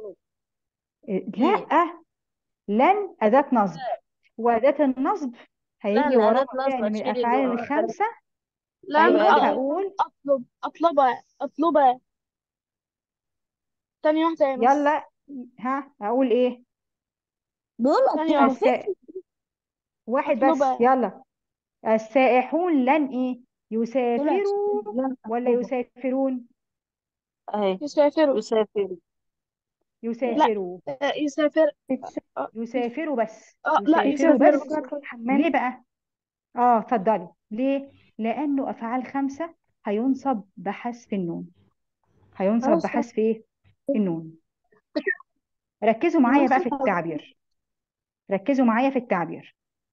لا لن أداة نصب وأداة النصب هيجي لن وراها أداة نصب فعل من هتشيل الأفعال الواو. الخمسة لم أيوة أيوة. هقول أطلب أطلب أطلب ثانية واحدة يا مس يلا ها اقول ايه بقول ثانية أطلبة الس... واحد بس أطلبة يلا السائحون لن ايه طلعت يسافروا لن ولا أطلبة يسافرون أهي يسافروا يسافر لا يسافروا آه، يسافر آه، يسافروا بس آه، لا يسافروا يسافروا بس بس ليه بقى اه اتفضلي ليه لانه افعال خمسه هينصب بحذف النون هينصب خلاص بحذف ايه النون ركزوا معايا بقى في التعبير ركزوا معايا في التعبير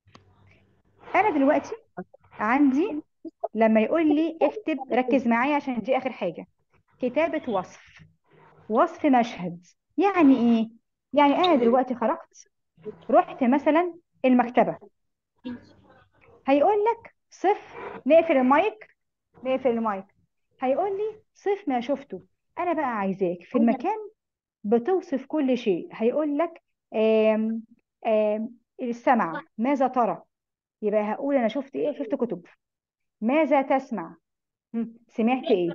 انا دلوقتي عندي لما يقول لي اكتب ركز معايا عشان دي اخر حاجه كتابه وصف وصف مشهد يعني ايه يعني انا دلوقتي خرجت رحت مثلا المكتبه هيقول لك صف نقفل المايك نقفل المايك هيقول لي صف ما شفته انا بقى عايزاك في المكان بتوصف كل شيء هيقول لك آم آم السمع ماذا ترى يبقى هقول انا شفت ايه شفت كتب ماذا تسمع هم، سمعت ايه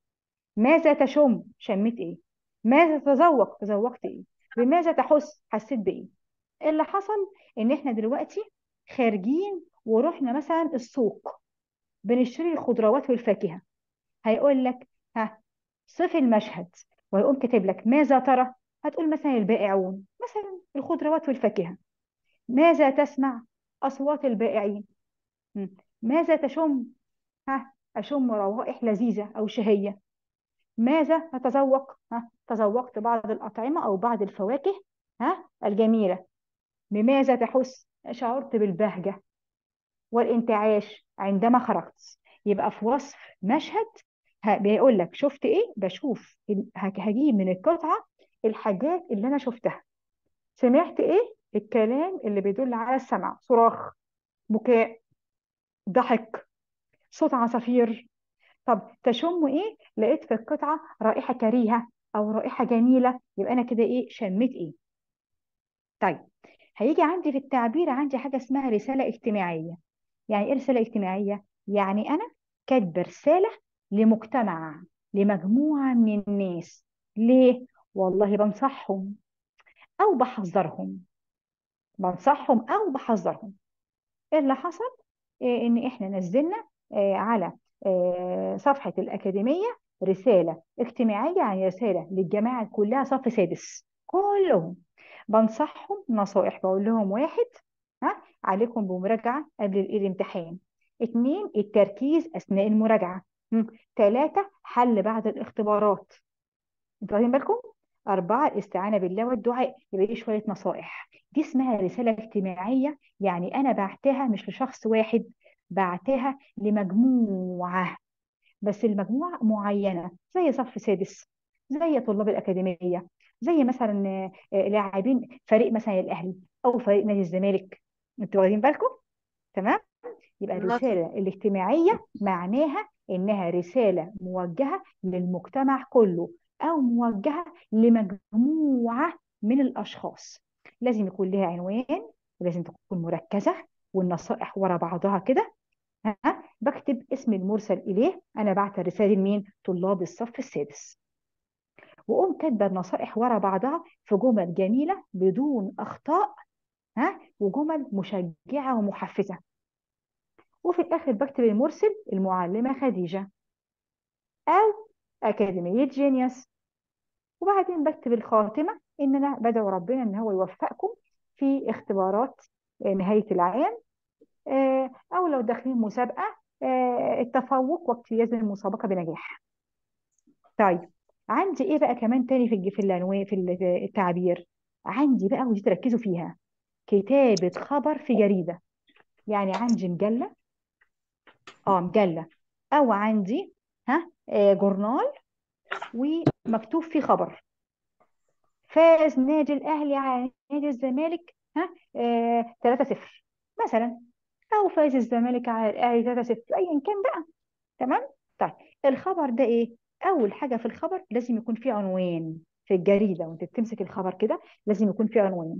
ماذا تشم شميت ايه ماذا تذوق تذوقت ايه بماذا تحس حسيت بايه اللي حصل ان احنا دلوقتي خارجين ورحنا مثلا السوق بنشتري الخضروات والفاكهة هيقول لك ها صف المشهد ويقوم كاتب لك ماذا ترى هتقول مثلا البائعون مثلا الخضروات والفاكهة ماذا تسمع أصوات البائعين م. ماذا تشم ها أشم روائح لذيذة أو شهية ماذا تتذوق ها تذوقت بعض الأطعمة أو بعض الفواكه ها الجميلة بماذا تحس شعرت بالبهجة والانتعاش عندما خرجت يبقى في وصف مشهد ه- بيقول لك شفت ايه بشوف ال- هج- هجيب من القطعة الحاجات اللي انا شفتها سمعت ايه الكلام اللي بيدل على السمع صراخ بكاء ضحك صوت عصافير طب تشم ايه لقيت في القطعة رائحة كريهة او رائحة جميلة يبقى انا كده ايه شميت ايه طيب هيجي عندي في التعبير عندي حاجة اسمها رسالة اجتماعية يعني ايه رسالة اجتماعية يعني انا كاتبه رسالة لمجتمع لمجموعة من الناس ليه والله بنصحهم او بحذرهم بنصحهم او بحذرهم ايه اللي حصل إيه ان احنا نزلنا آه، على آه، صفحة الأكاديمية رسالة اجتماعية يعني رسالة للجماعة كلها صف سادس كلهم بنصحهم نصائح بقول لهم واحد ها عليكم بمراجعة قبل الامتحان اتنين التركيز أثناء المراجعة هم، تلاتة حل بعد الاختبارات انتوا واخدين بالكم أربعة الاستعانة بالله والدعاء يبقى دي شوية نصائح دي اسمها رسالة اجتماعية يعني أنا بعتها مش لشخص واحد بعتها لمجموعة بس المجموعة معينة زي صف سادس زي طلاب الأكاديمية زي مثلا آه، آه، لاعبين فريق مثلا الأهلي أو فريق نادي الزمالك انتوا واخدين بالكم تمام يبقى الرسالة الاجتماعية معناها إنها رسالة موجهة للمجتمع كله أو موجهة لمجموعة من الأشخاص لازم يكون لها عنوان ولازم تكون مركزة والنصائح ورا بعضها كده ها بكتب اسم المرسل إليه أنا بعت الرسالة لمين؟ طلاب الصف السادس وأقوم كاتبة النصائح ورا بعضها في جمل جميلة بدون أخطاء ها وجمل مشجعة ومحفزة وفي الآخر بكتب المرسل المعلمة خديجة أو أكاديمية جينيوس وبعدين بكتب الخاتمة إن أنا بدعو ربنا إن هو يوفقكم في اختبارات آه، نهاية العام آه، أو لو داخلين مسابقة آه، التفوق واجتياز المسابقة بنجاح طيب عندي إيه بقى كمان تاني في الج- في العنوان في التعبير عندي بقى ودي تركزوا فيها كتابة خبر في جريدة يعني عندي مجلة اه مجلة او عندي ها آه جورنال ومكتوب فيه خبر فاز نادي الاهلي على نادي الزمالك ها آه 3-0 مثلا او فاز الزمالك على الاهلي 3-0 ايا كان بقى تمام طيب الخبر ده ايه اول حاجة في الخبر لازم يكون فيه عنوان في الجريدة وانت بتمسك الخبر كده لازم يكون فيه عنوان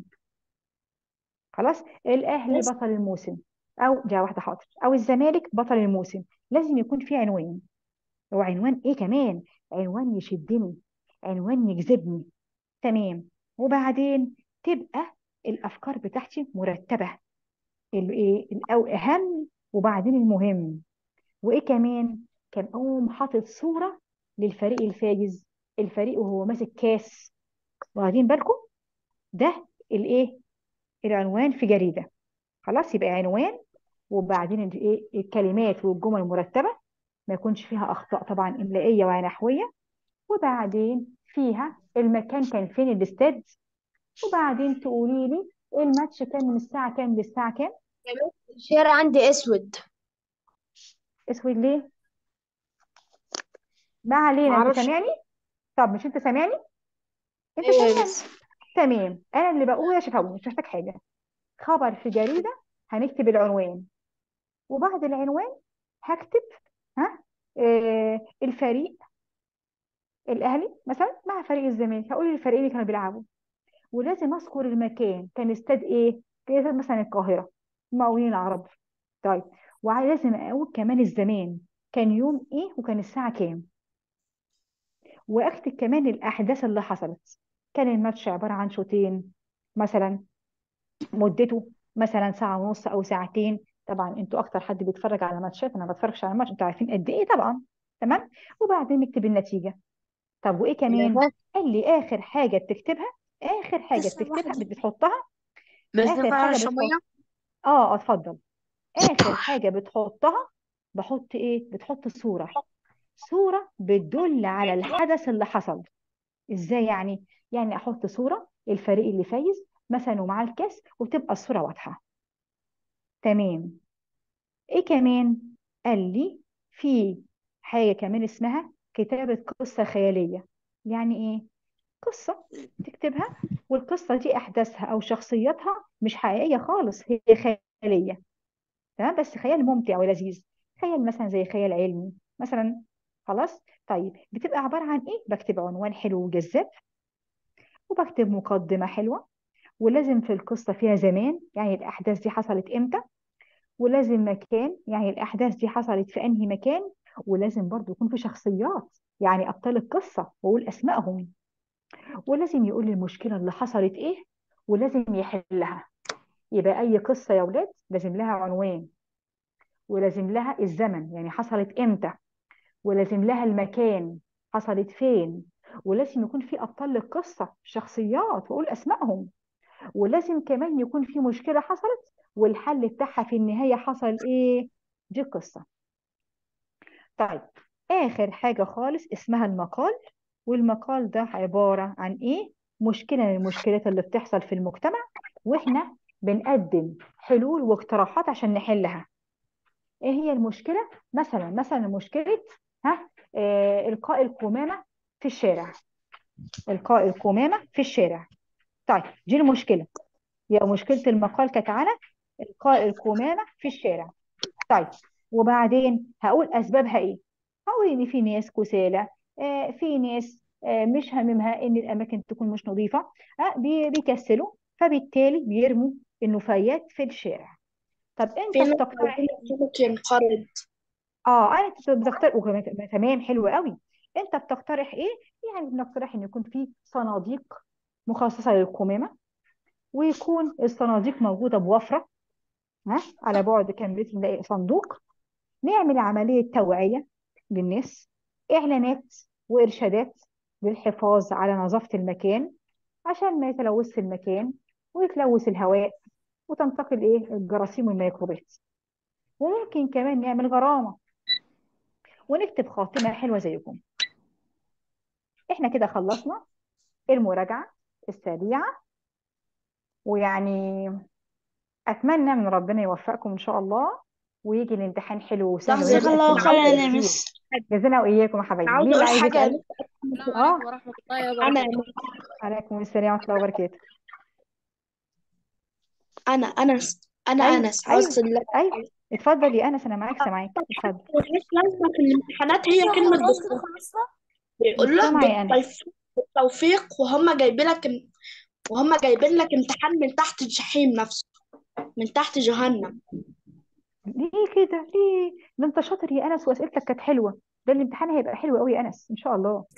خلاص الاهلي بس بطل الموسم او جا واحدة حاضر او الزمالك بطل الموسم لازم يكون فيه عنوان وعنوان ايه كمان عنوان يشدني عنوان يجذبني تمام وبعدين تبقى الافكار بتاعتي مرتبه الايه الأو اهم وبعدين المهم وايه كمان كان اقوم حاطط صوره للفريق الفايز الفريق وهو ماسك كاس واخدين بالكم ده الايه العنوان في جريده خلاص يبقى عنوان وبعدين الايه الكلمات والجمل مرتبه ما يكونش فيها اخطاء طبعا املائيه ونحويه وبعدين فيها المكان كان فين الاستاد وبعدين تقولي لي الماتش كان من الساعه كام للساعه كام الشارع عندي اسود اسود ليه ما علينا انت معرفش سامعني طب مش انت سامعني انت ايوه يا سامعني مس تمام انا اللي بقوله يا شفاوي مش محتاج حاجه خبر في جريده هنكتب العنوان وبعد العنوان هكتب ها آه الفريق الاهلي مثلا مع فريق الزمالك هقول الفريقين اللي كانوا بيلعبوا ولازم اذكر المكان كان استاد ايه كان استاد مثلا القاهره المقاولين العرب طيب ولازم اقول كمان الزمان كان يوم ايه وكان الساعه كام واكتب كمان الاحداث اللي حصلت كان الماتش عباره عن شوطين مثلا مدته مثلا ساعه ونص او ساعتين طبعا انتوا اكتر حد بيتفرج على ماتشات انا ما بتفرجش على ماتش انتوا عارفين قد ايه طبعا تمام وبعدين نكتب النتيجه طب وايه كمان قال لي اخر حاجه بتكتبها اخر حاجه لسه بتكتبها واحدة بتحطها بس اخر ينفع حاجه اشرب بتحط ميه اه اتفضل اخر حاجه بتحطها بحط ايه بتحط صوره صوره بتدل على الحدث اللي حصل ازاي يعني يعني احط صوره الفريق اللي فايز مثلا ومعاه الكاس وتبقى الصوره واضحه تمام ايه كمان قال لي في حاجه كمان اسمها كتابه قصه خياليه يعني ايه قصه تكتبها والقصه دي احداثها او شخصياتها مش حقيقيه خالص هي خياليه تمام بس خيال ممتع ولذيذ خيال مثلا زي خيال علمي مثلا خلاص طيب بتبقى عباره عن ايه بكتب عنوان حلو وجذاب وبكتب مقدمه حلوه ولازم في القصه فيها زمان يعني الاحداث دي حصلت امتى ولازم مكان يعني الأحداث دي حصلت في أنهي مكان ولازم برضو يكون في شخصيات يعني أبطال القصة وأقول أسمائهم ولازم يقول لي المشكلة اللي حصلت إيه ولازم يحلها يبقى أي قصة يا ولاد لازم لها عنوان ولازم لها الزمن يعني حصلت إمتى ولازم لها المكان حصلت فين ولازم يكون في أبطال للقصة شخصيات وأقول أسمائهم ولازم كمان يكون في مشكلة حصلت والحل بتاعها في النهاية حصل ايه دي قصة طيب آخر حاجة خالص اسمها المقال والمقال ده عبارة عن ايه مشكلة من المشكلات اللي بتحصل في المجتمع واحنا بنقدم حلول واقتراحات عشان نحلها ايه هي المشكلة مثلا مثلا مشكلة ها آه إلقاء القمامة في الشارع إلقاء القمامة في الشارع طيب دي المشكلة يبقى مشكلة المقال كانت على إلقاء القمامة في الشارع طيب وبعدين هقول أسبابها إيه؟ هقول إن في ناس كسالى آه في ناس آه مش هاممها إن الأماكن تكون مش نظيفة آه بي- بيكسلوا فبالتالي بيرموا النفايات في الشارع طب في أنت ناس بتقترح عايزين السمك ينقرض اه انا كنت بقترح وكمان- تمام حلو قوي انت بتقترح ايه يعني بنقترح ان يكون في صناديق مخصصه للقمامه ويكون الصناديق موجوده بوفره ها على بعد كام متر نلاقي صندوق نعمل عمليه توعيه للناس اعلانات وارشادات للحفاظ على نظافه المكان عشان ما يتلوثش المكان ويتلوث الهواء وتنتقل ايه الجراثيم والميكروبات وممكن كمان نعمل غرامه ونكتب خاتمه حلوه زيكم احنا كده خلصنا المراجعة السريعة ويعني أتمنى من ربنا يوفقكم إن شاء الله ويجي الامتحان حلو وسهل جزاك ويبقى الله استمتاع خيرا يا كتير مس جزانا وإياكم يا حبايبي عاوز مين اللي اقول عايز حاجه يا يسأل؟ مس السلام آه عليكم ورحمة الله انا وبركاته عليكم السلام ورحمة الله وبركاته انا انس انا أيوه انس أيوه عاوز ال- أيوه اتفضل يا أنس أنا معاك سامعاك اتفضل ملهاش لازمه في الامتحانات هي كلمه بالتوفيق بيقول مش لك سامعة يا أنس بالتوفيق بالتوفيق وهم جايبين لك وهم جايبين لك امتحان من تحت الجحيم نفسه من تحت جهنم ليه كده ليه ده أنت شاطر يا أنس وأسئلتك كانت حلوة ده الامتحان هيبقى حلو قوي يا أنس إن شاء الله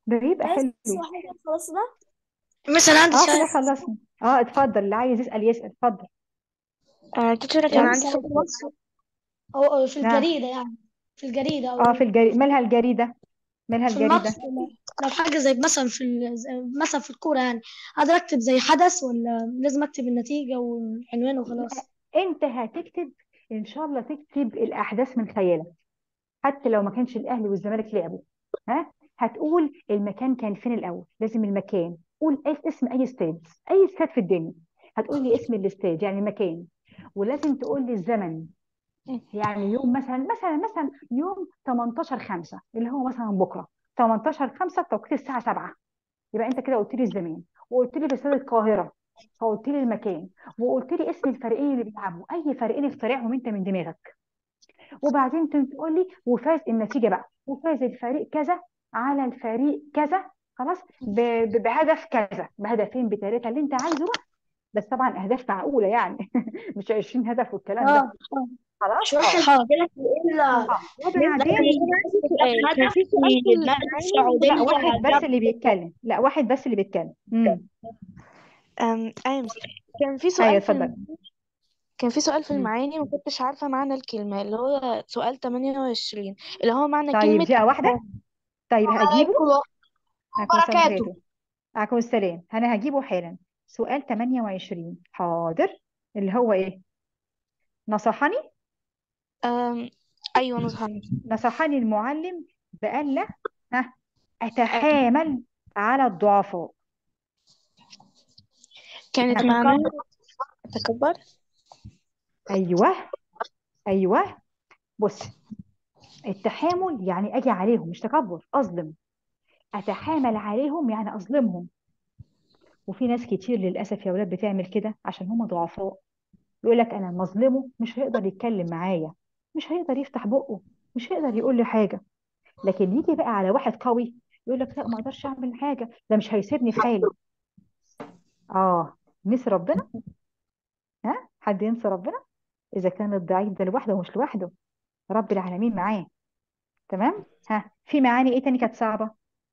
ده بيبقى بس حلو واحدة خلاص ده مثلا عندي اه كده سؤال خلصنا اه اتفضل اللي عايز يسأل يسأل اتفضل آه تيتشر كان يلا عندي مثلا سؤال أو أو في نعم الجريدة يعني في الجريدة اه أو في الجريدة مالها الجريدة مالها في الجريدة الماتش ولا لو حاجة زي مثلا في ال... زي- مثلا في الكورة يعني أقدر أكتب زي حدث ولا لازم أكتب النتيجة والعنوان لا وخلاص انت هتكتب ان شاء الله تكتب الاحداث من خيالك حتى لو ما كانش الاهلي والزمالك لعبوا ها هتقول المكان كان فين الاول لازم المكان قول اي اسم اي استاد اي استاد في الدنيا هتقول لي اسم الاستاد يعني المكان ولازم تقول لي الزمن يعني يوم مثلا مثلا مثلا يوم 18 5 اللي هو مثلا بكره 18 5 توقيت الساعه 7 يبقى انت كده قلت لي الزمان وقلت لي في استاد القاهره فقلت لي المكان وقلت لي اسم الفريقين اللي بيلعبوا اي فريقين اخترعهم انت من دماغك وبعدين تقول لي وفاز النتيجه بقى وفاز الفريق كذا على الفريق كذا خلاص ب- ب- بهدف كذا بهدفين بثلاثه اللي انت عايزه بقى بس طبعا اهداف معقوله يعني مش 20 هدف والكلام اه ده اه خلاص شو احنا اه حاضر كده الا اه وبعدين سؤال كان في سؤال في النادي لا السعودية واحد بس جاب اللي بيتكلم لا واحد بس اللي بيتكلم امم أم أيمس كان في ايوه سؤال في اتفضل الم... كان في سؤال في مم. المعاني ما كنتش عارفة معنى الكلمة اللي هو سؤال 28 اللي هو معنى طيب كلمة دقيقه واحده طيب هجيبه عليكم عليكم السلام ورحمه وبركاته الله عليكم السلام انا هجيبه حالا سؤال 28 حاضر اللي هو ايه نصحني أم... أيوة نصحى نصحني المعلم بألا ها أتحامل على الضعفاء كانت ها معناها تكبر أيوه أيوه بص التحامل يعني أجي عليهم مش تكبر أظلم أتحامل عليهم يعني أظلمهم وفي ناس كتير للأسف يا ولاد بتعمل كده عشان هم ضعفاء يقول لك أنا مظلمه مش هيقدر يتكلم معايا مش هيقدر يفتح بقه مش هيقدر يقول لي حاجة لكن يجي بقى على واحد قوي يقول لك لا ما اقدرش اعمل حاجة ده مش هيسيبني في حالي اه نسي ربنا ها حد ينسى ربنا اذا كان الضعيف ده لوحده ومش لوحده رب العالمين معاه تمام ها في معاني ايه تاني كانت صعبة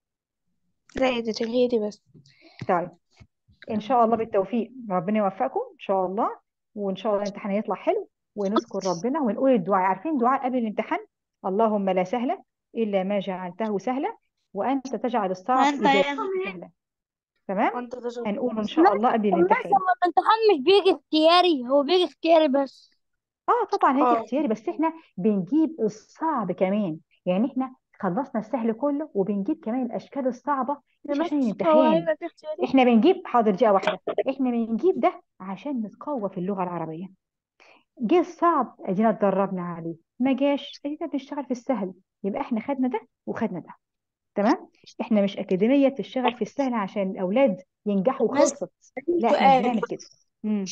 لا دي هي دي بس طيب ان شاء الله بالتوفيق ربنا يوفقكم ان شاء الله وان شاء الله الامتحان يطلع حلو ونذكر ربنا ونقول الدعاء عارفين دعاء قبل الامتحان اللهم لا سهل الا ما جعلته سهلا وانت تجعل الصعب وأنت اذا يا كان سهلا تمام وانت تجاوب هنقوله ان شاء الله قبل بس الامتحان هو الامتحان مش بيجي اختياري هو بيجي اختياري بس اه طبعا هيجي اه اختياري بس احنا بنجيب الصعب كمان يعني احنا خلصنا السهل كله وبنجيب كمان الاشكال الصعبه مش عشان بس هو الامتحان هيبقى في اختياري احنا بنجيب حاضر دقيقه واحده احنا بنجيب ده عشان نتقوى في اللغه العربيه جه الصعب ادينا اتدربنا عليه ما جاش ادينا بنشتغل في السهل يبقى احنا خدنا ده وخدنا ده تمام احنا مش اكاديميه بتشتغل في السهل عشان الاولاد ينجحوا بس وخلصت لا احنا مش سؤال بنعمل كده امم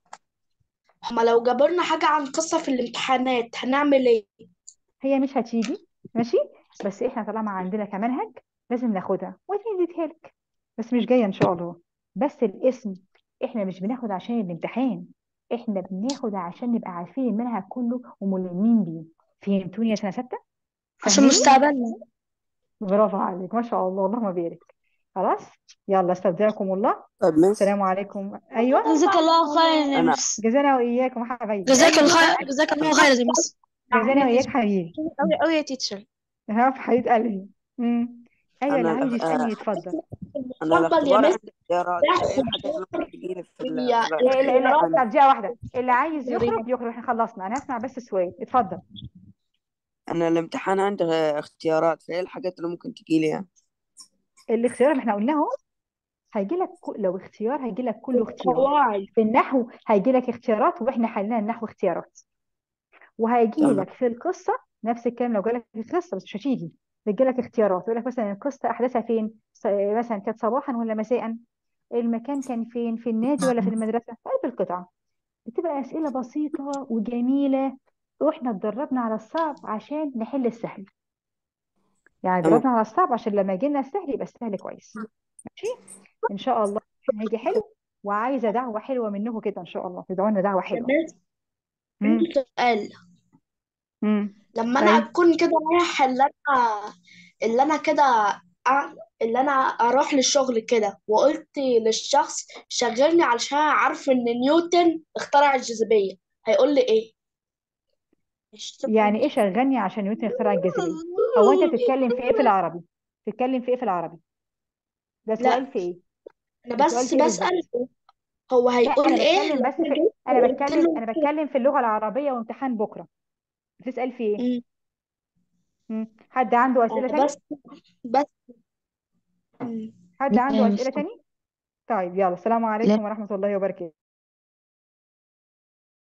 هما لو جابوا لنا حاجة عن قصة في الامتحانات هنعمل ايه؟ هي مش هتيجي ماشي بس احنا طالما عندنا كمنهج لازم ناخدها ونديها لك بس مش جايه ان شاء الله بس الاسم احنا مش بناخد عشان الامتحان احنا بناخد عشان نبقى عارفين المنهج كله وملمين بيه فهمتوني يا سنه سته عشان فاهميني مستقبلنا برافو عليك ما شاء الله اللهم بارك خلاص يلا استودعكم الله طيب مس السلام عليكم ايوه جزاك الله خيرا يا انا مس جزانا واياكم حبايبي جزاك الله جزاك الله خيرا يا مس جزانا واياك حبيبي أوي أوي يا تيتشر ها في حبيب قلبي امم ايوه انا اللي عايز الأخ... يسالني آه، يتفضل انا المستقبل يا الاختبار مس عندي اختيارات فايه ياخد الحاجات اللي ممكن تجيلي في ال- هي في إيه لا لا الاختيارات طب الامتحان دقيقة واحدة اللي عايز يخرج يخرج احنا خلصنا انا هسمع بس السؤال اتفضل انا الامتحان عندي اختيارات فايه الحاجات اللي ممكن تجيلي يعني الاختيار ما احنا قلناه اهو هيجي لك لو اختيار هيجي لك كله اختيار القواعد في النحو هيجي لك اختيارات واحنا حلينا النحو اختيارات وهيجي تمام لك في القصة نفس الكلام لو جالك في القصة بس مش هتيجي بيجي لك اختيارات يقول لك مثلا القصة احداثها فين س- مثلا كانت صباحا ولا مساء المكان كان فين في النادي ولا في المدرسة في قلب القطعة بتبقى أسئلة بسيطة وجميلة واحنا اتدربنا على الصعب عشان نحل السهل يعني تمام اتدربنا على الصعب عشان لما يجي لنا السهل يبقى السهل كويس ماشي ان شاء الله هيجي حلو وعايزه دعوه حلوه منكم كده ان شاء الله تدعوا لنا دعوه يا حلوه مس امم عندي سؤال امم لما انا ايوه اكون كده رايح اللي انا اللي انا كده أع- اللي انا اروح للشغل كده وقلت للشخص شغلني علشان عارف ان نيوتن اخترع الجاذبية هيقول لي ايه يعني ايه شغلني عشان نيوتن اخترع الجاذبيه هو انت بتتكلم في ايه في العربي بتتكلم في ايه في العربي ده لا سؤال في ايه انا ده سؤال بس في ايه بسأل بالظبط هو لا هيقول انا ايه بتكلم لو بس انا في جيت انا وقلت بتكلم له انا بتكلم في اللغه العربيه وامتحان بكره بتسال في ايه مم. مم. حد عنده اسئله انا تاني بس بس مم. حد عنده اسئله تاني طيب يلا السلام عليكم ورحمه الله وبركاته